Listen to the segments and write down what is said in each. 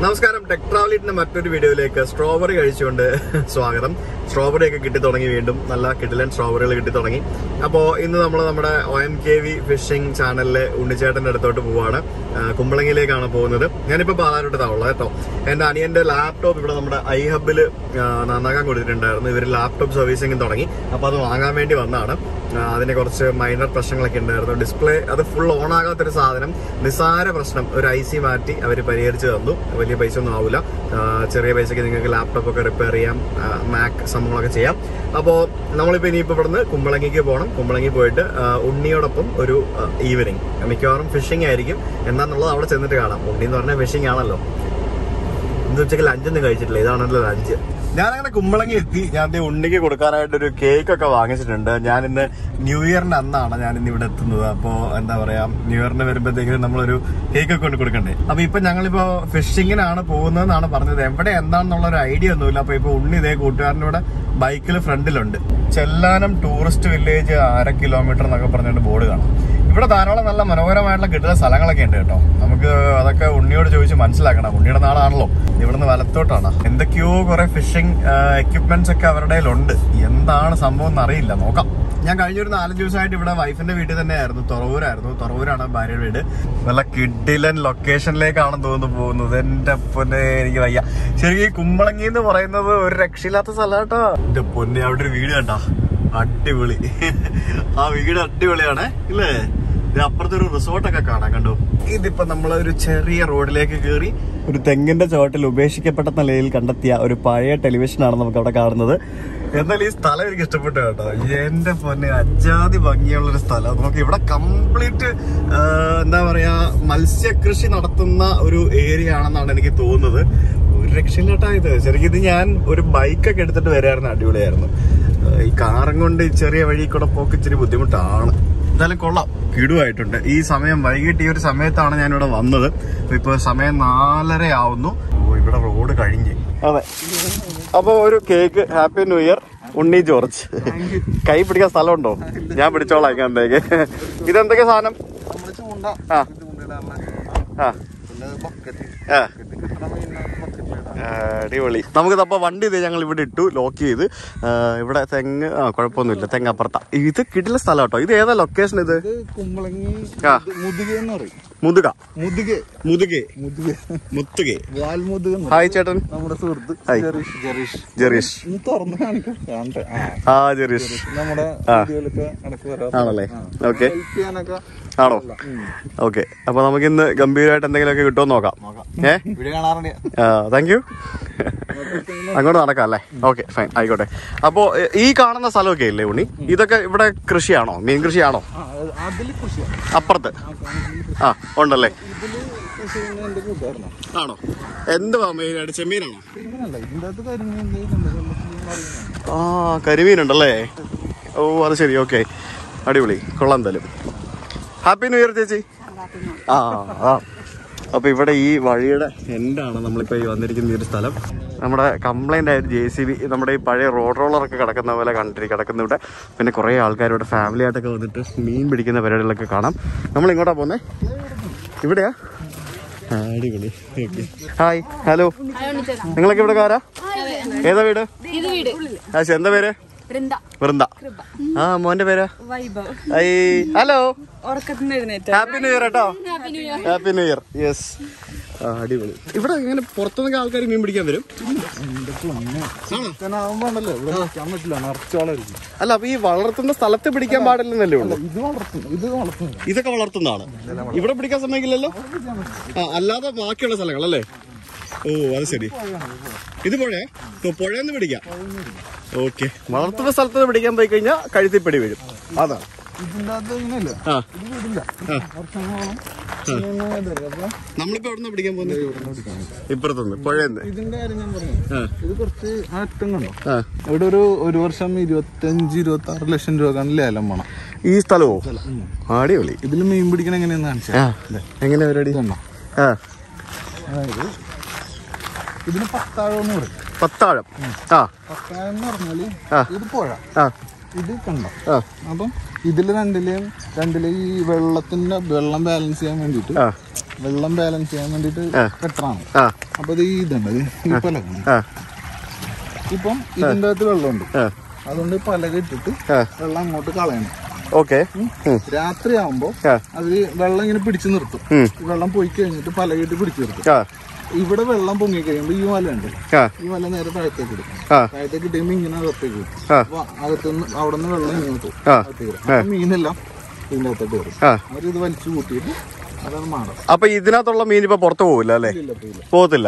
നമസ്കാരം ടെക് ട്രാവലിറ്റിന്റെ മറ്റൊരു വീഡിയോയിലേക്ക് സ്ട്രോബെറി കഴിച്ചുകൊണ്ട് സ്വാഗതം സ്ട്രോബെറി ഒക്കെ കിട്ടി തുടങ്ങി വീണ്ടും നല്ല കിടിലൻ സ്ട്രോബെറികൾ കിട്ടി തുടങ്ങി അപ്പോൾ ഇന്ന് നമ്മൾ നമ്മുടെ O M K V fishing ചാനലിലെ ഉണ്ണിച്ചേട്ടന്റെ അടുത്തോട്ട് പോവാണ് ആ, കുമ്പളങ്ങിയിലേക്കാണ് പോകുന്നത് ഞാനിപ്പോൾ പാലാരോട്ടത്താവുള്ളത് കേട്ടോ എന്റെ അനിയന്റെ ലാപ്ടോപ്പ് ഇവിടെ നമ്മുടെ ഐ ഹബിൽ നന്നാക്കാൻ കൊടുത്തിട്ടുണ്ടായിരുന്നു ഇവർ ലാപ്ടോപ്പ് സർവീസിംഗ് തുടങ്ങി അപ്പോൾ അത് വാങ്ങാൻ വേണ്ടി വന്നതാണ് ആ, അതിന് കുറച്ച് മൈനർ പ്രശ്നങ്ങളൊക്കെ ഉണ്ടായിരുന്നു ഡിസ്പ്ലേ അത് ഫുൾ ഓൺ ആകാത്തൊരു സാധനം നിസ്സാര പ്രശ്നം ഒരു ഐ സി മാറ്റി അവർ പരിഹരിച്ച് തന്നു വലിയ പൈസ ഒന്നും ആവില്ല ആ, ചെറിയ പൈസക്ക് നിങ്ങൾക്ക് ലാപ്ടോപ്പ് ഒക്കെ റിപ്പയർ ചെയ്യാം മാക് സംഭവങ്ങളൊക്കെ ചെയ്യാം അപ്പോൾ നമ്മളിപ്പോൾ ഇനിയിപ്പോൾ ഇവിടുന്ന് കുമ്പളങ്ങിക്ക് പോകണം കുമ്പളങ്ങി പോയിട്ട് ആ, ഉണ്ണിയോടൊപ്പം ഒരു ഈവനിങ് മിക്കവാറും ഫിഷിംഗ് ആയിരിക്കും എന്നാന്നുള്ളത് അവിടെ ചെന്നിട്ട് കാണാം ഉണ്ണി എന്ന് പറഞ്ഞാൽ ഫിഷിംഗ് ആണല്ലോ ഇന്ന് ഉച്ചയ്ക്ക് ലഞ്ചൊന്നും കഴിച്ചിട്ടില്ല ഇതാണല്ലോ ലഞ്ച് ഞാനങ്ങനെ കുമ്പളങ്ങി എത്തി ഞാൻ ദേ ഉണ്ണിക്ക് കൊടുക്കാനായിട്ട് ഒരു കേക്ക് ഒക്കെ വാങ്ങിച്ചിട്ടുണ്ട് ഞാൻ ഇന്ന് ന്യൂ ഇയറിന്റെ അന്നാണ് ഞാൻ ഇന്ന് ഇവിടെ എത്തുന്നത് അപ്പോ എന്താ പറയാ ന്യൂ ഇയറിന് വരുമ്പോഴത്തേക്കും നമ്മളൊരു കേക്ക് ഒക്കെ കൊണ്ട് കൊടുക്കണ്ടേ അപ്പൊ ഇപ്പൊ ഞങ്ങളിപ്പോ ഫിഷിങ്ങിനാണ് പോകുന്നതെന്നാണ് പറഞ്ഞത് എവിടെ എന്താണെന്നുള്ള ഒരു ഐഡിയ ഒന്നുമില്ല അപ്പൊ ഇപ്പൊ ഉണ്ണി ഇതേ കൂട്ടുകാരൻ്റെ ഇവിടെ ബൈക്കിൽ ഫ്രണ്ടിലുണ്ട് ചെല്ലാനം ടൂറിസ്റ്റ് വില്ലേജ് അര കിലോമീറ്റർ എന്നൊക്കെ പറഞ്ഞിട്ട് ബോർഡ് കാണാം ഇവിടെ ധാരാളം നല്ല മനോഹരമായിട്ടുള്ള കിട്ടുന്ന സ്ഥലങ്ങളൊക്കെ ഉണ്ട് കേട്ടോ നമുക്ക് അതൊക്കെ ഉണ്ണിയോട് ചോദിച്ച് മനസ്സിലാക്കണം ഉണ്ണിയുടെ നാടാണല്ലോ ഇവിടുന്ന് വലത്തോട്ടാണ് എന്തൊക്കെയോ കുറെ ഫിഷിംഗ് എക്യുപ്മെന്റ്സ് ഒക്കെ അവരുടെ കയ്യിലുണ്ട് എന്താണ് സംഭവം എന്ന് അറിയില്ല നോക്കാം ഞാൻ കഴിഞ്ഞൊരു നാലഞ്ച് ദിവസമായിട്ട് ഇവിടെ വൈഫിന്റെ വീട്ടിൽ തന്നെയായിരുന്നു തുറവൂരായിരുന്നു തുറവൂരാണ് ഭാര്യയുടെ വീട് നല്ല കിഡിലൻ ലൊക്കേഷനിലേക്കാണെന്ന് തോന്നുന്നു പോകുന്നത് എന്റെ പൊന്നെ എനിക്ക് വയ്യ ശരിക്കും ഈ കുമ്പളങ്ങി എന്ന് പറയുന്നത് ഒരു രക്ഷയില്ലാത്ത സ്ഥലമാട്ടോ എന്റെ പൊന്നെ അവിടെ ഒരു വീട് കണ്ടാ അടിപൊളി ആ വീട് അടിപൊളിയാണ് ഇല്ലേ ഇത് അപ്പുറത്തെ ഒരു റിസോർട്ടൊക്കെ കാണാൻ കണ്ടു ഇതിപ്പോ നമ്മൾ ഒരു ചെറിയ റോഡിലേക്ക് കയറി ഒരു തെങ്ങിന്റെ ചോട്ടിൽ ഉപേക്ഷിക്കപ്പെട്ട നിലയിൽ കണ്ടെത്തിയ ഒരു പഴയ ടെലിവിഷനാണ് നമുക്ക് അവിടെ കാണുന്നത് എന്നാൽ ഈ സ്ഥലം എനിക്ക് ഇഷ്ടപ്പെട്ടു കേട്ടോ എന്റെ പൊന്നെ അജാതി ഭംഗിയുള്ള ഒരു സ്ഥലം നമുക്ക് ഇവിടെ കംപ്ലീറ്റ് എന്താ പറയാ മത്സ്യകൃഷി നടത്തുന്ന ഒരു ഏരിയ ആണെന്നാണ് എനിക്ക് തോന്നുന്നത് ഒരു രക്ഷയില്ലാട്ടാ ഇത് ശരിക്കും ഇത് ഞാൻ ഒരു ബൈക്കൊക്കെ എടുത്തിട്ട് വരായിരുന്നു അടിപൊളിയായിരുന്നു ഏഹ് ഈ കാറും കൊണ്ട് ഈ ചെറിയ വഴി കൂടെ പോക്ക് ഇച്ചിരി ബുദ്ധിമുട്ടാണ് എന്തായാലും കൊള്ളാം കിടുവായിട്ടുണ്ട് ഈ സമയം വൈകിട്ട് ഈ ഒരു സമയത്താണ് ഞാൻ ഇവിടെ വന്നത് അപ്പൊ ഇപ്പൊ സമയം നാലര ആവുന്നു ഓ ഇവിടെ റോഡ് കഴിഞ്ഞ് അതെ അപ്പൊ ഒരു cake happy new year Unni George കൈ പിടിക്കാൻ സ്ഥലമുണ്ടോ ഞാൻ പിടിച്ചോളാം ഇങ്ങനത്തേക്ക് ഇതെന്തൊക്കെ സാധനം നമ്മള് ചൂണ്ട ആ. ഇത് കൊണ്ടിടാനുള്ള ആ പിന്നെ ബക്കറ്റ് ആ കിട്ടണ മീനിനെ ബക്കറ്റിലിടാം ആ, അടിപൊളി നമുക്കിതപ്പോ വണ്ടി ഇത് ഞങ്ങൾ ഇവിടെ ഇട്ടു ലോക്ക് ചെയ്ത് ആ, ഇവിടെ തെങ്ങ് ആ കുഴപ്പമൊന്നുമില്ല തെങ്ങ് അപ്പുറത്താ ഇത് കിട്ടില്ല സ്ഥലം കേട്ടോ ഇത് ഏതാ ലൊക്കേഷൻ ഇത് ഇത് കുമ്പളങ്ങി ആ. ഇത് മുതുക എന്ന് പറയും മുതുക മുതുക മുതുകെ മുതുക മുത്തുകെ വാൽമുതുക എന്ന് പറയും. ഹായ് ചേട്ടൻ നമ്മുടെ സുഹൃത്ത് ഹായ്. ജെറീഷ് ജെറീഷ് ജെറീഷ് ഒന്ന് തുറന്ന് കാണിക്കാം കാണട്ടെ ആ ആ ജെറീഷ് നമ്മുടെ ആ. വീഡിയോയിലൊക്കെ ഇടയ്ക്ക് വരാം ആണല്ലേ ഓക്കെ ഹെൽപ്പ് ചെയ്യാനൊക്കെ ആണോ ഉം. ഓക്കെ അപ്പൊ നമുക്ക് ഇന്ന് ഗംഭീരമായിട്ട് എന്തെങ്കിലുമൊക്കെ കിട്ടുമോ നോക്കാം ഏ വീഡിയോ കാണാറുണ്ട് താങ്ക് യു അങ്ങോട്ട് നടക്കാം അല്ലേ ഓക്കെ ഫൈൻ ആയിക്കോട്ടെ അപ്പോ എ, ഈ കാണുന്ന സ്ഥലമൊക്കെ ഇല്ലേ ഉണ്ണി ഇതൊക്കെ ഇവിടെ കൃഷിയാണോ മീൻ കൃഷിയാണോ ആ അതില് കൃഷിയാണ് അപ്പുറത്ത് ആ ഉണ്ടല്ലേ ഇതില് കൃഷി ചെയ്യുന്ന എന്റെ കൂട്ടുകാരനാ ആണോ എന്തുവാ മെയിനായിട്ട് ചെമ്മീനാണോ ഇങ്ങനല്ല ഇതിന്റെ അകത്ത് കരിമീൻ ആ കരിമീനുണ്ടല്ലേ ഓ അത് ശരി ഓക്കെ അടിപൊളി കൊള്ളാം എന്തായാലും ഹാപ്പി ന്യൂ ഇയർ ചേച്ചി ആ ആ അപ്പൊ ഇവിടെ ഈ വഴിയുടെ എൻഡാണ് നമ്മളിപ്പോ ഈ വന്നിരിക്കുന്ന ഈ ഒരു സ്ഥലം നമ്മുടെ കംപ്ലൈന്റ് ആയിട്ട് ജെ സി ബി നമ്മുടെ ഈ പഴയ റോഡ് റോളറൊക്കെ കിടക്കുന്ന പോലെ കണ്ടിട്ട് കിടക്കുന്ന ഇവിടെ പിന്നെ കുറേ ആൾക്കാർ ഇവിടെ ഫാമിലി ആയിട്ടൊക്കെ വന്നിട്ട് മീൻ പിടിക്കുന്ന പരിപാടികളൊക്കെ കാണാം നമ്മൾ ഇങ്ങോട്ടാ പോന്നേ ഇവിടെയാ ആ, അടിപൊളി ഓക്കെ ഹായ് ഹലോ നിങ്ങളൊക്കെ ഇവിടെ കാരാ ഏതാ വീട് ഇത് വീട് ആ ശരി, എന്താ പേര് വൃന്ദ വൃന്ദ ആ മോന്റെ പേരാ വൈഭവ് ഐ ഹലോ ഉറക്കത്തിന് എഴുന്നേറ്റ് ഹാപ്പി ന്യൂ ഇയർ കേട്ടോ happy new year happy new year yes അടിപൊളി ഇവിടെ ഇങ്ങനെ പുറത്തുനിന്നൊക്കെ ആൾക്കാർ മീൻ പിടിക്കാൻ വരും ചിക്കനാവുമ്പോണ്ടല്ലോ ഇവിടെ വെക്കാൻ പറ്റില്ല നിറച്ചോളായിരിക്കും അല്ല അപ്പൊ ഈ വളർത്തുന്ന സ്ഥലത്ത് പിടിക്കാൻ പാടില്ലെന്നല്ലേ ഉള്ളൂ ഇത് വളർത്തുന്നു ഇത് വളർത്തുന്നു ഇതൊക്കെ വളർത്തുന്നതാണ് ഇവിടെ പിടിക്കാൻ സമ്മതിക്കില്ലല്ലോ ആ അല്ലാതെ ബാക്കിയുള്ള സ്ഥലങ്ങളല്ലേ ഓ അത് ശരി ഇത് പുഴേ ഓ പുഴയെന്ന് പിടിക്കാം ഓക്കെ വളർത്തുന്ന സ്ഥലത്ത് പിടിക്കാൻ പോയി കഴിഞ്ഞാൽ കഴുത്തിപ്പടി വീഴും അതാണ് ഇതിന്റെ അകത്ത് ഇങ്ങനെയല്ല ആ ഇത് വീടില്ല വർഷങ്ങളോളം ഇങ്ങനെ ഇതല്ലേ. അപ്പൊ നമ്മളിപ്പോ എവിടെ നിന്ന് പിടിക്കാൻ പോകുന്നത് ഇപ്പുറത്തുനിന്ന് പുഴയെന്ന് ഇതിന്റെ കാര്യം ഞാൻ പറഞ്ഞു ആ ഇത് കുറച്ച് അറ്റം കണ്ടോ ആ ഇവിടെ ഒരു ഒരു വർഷം ഇരുപത്തഞ്ച് ഇരുപത്തി ആറ് ലക്ഷം രൂപ ലേലം വേണം ഈ സ്ഥലമോ അടിപൊളി ഇതിൽ മീൻ പിടിക്കണ എങ്ങനെയാന്ന് കാണിച്ചാൽ ആ എങ്ങനെ പരിപാടി ഇതെണ്ണ ആ അതായത് ഇതിന് പത്താഴം എന്ന് പറയും പത്താഴം ആ പത്താഴം എന്ന് പറഞ്ഞാല് ആ. ഇത് പുഴ ആ ഇത് കണ്ടോ ആ അപ്പം ഇതില് രണ്ടിലെയും രണ്ടിലെ ഈ വെള്ളത്തിന്റെ വെള്ളം ബാലൻസ് ചെയ്യാൻ വേണ്ടിയിട്ട് ആ വെള്ളം ബാലൻസ് ചെയ്യാൻ വേണ്ടിട്ട് ആ. കെട്ടറാണ് ആ അപ്പൊ ഇത് ഈ ഇതുണ്ട് ഇത് ഈ പലക ആ ഇപ്പം ഇതിന്റെ അകത്ത് വെള്ളമുണ്ട് ആ അതുകൊണ്ട് പലക ഇട്ടിട്ട് ആ വെള്ളം അങ്ങോട്ട് കളയണം ഓക്കെ രാത്രി ആവുമ്പോ ആ അതില് വെള്ളം ഇങ്ങനെ പിടിച്ചു നിർത്തും ഉം. ഈ വെള്ളം പോയി കഴിഞ്ഞിട്ട് പലകയിട്ട് പിടിച്ചു നിർത്തും ആ ഇവിടെ വെള്ളം പൊങ്ങി കഴിയുമ്പോ ഈ വല ഉണ്ട് ആ ഈ വല നേരെ താഴത്തേക്ക് ഇടും ആ താഴത്തേക്ക് ഇടുമ്പോ ഇങ്ങനെ അകത്തേക്ക് ഇടും ആ. അപ്പൊ അകത്തുനിന്ന് അവിടെ നിന്ന് വെള്ളം ഇങ്ങോട്ട് ആ. അകത്തേക്ക് ഇടും അപ്പൊ മീനെല്ലാം ഇതിന്റെ അകത്തോട്ട് വരും ആ അവരിത് വലിച്ചു കൂട്ടിയിട്ട് അതാണ് മാടം അപ്പൊ ഇതിനകത്തുള്ള മീൻ ഇപ്പൊ പുറത്ത് പോവില്ല അല്ലേ ഇല്ല പോയില്ല പോകത്തില്ല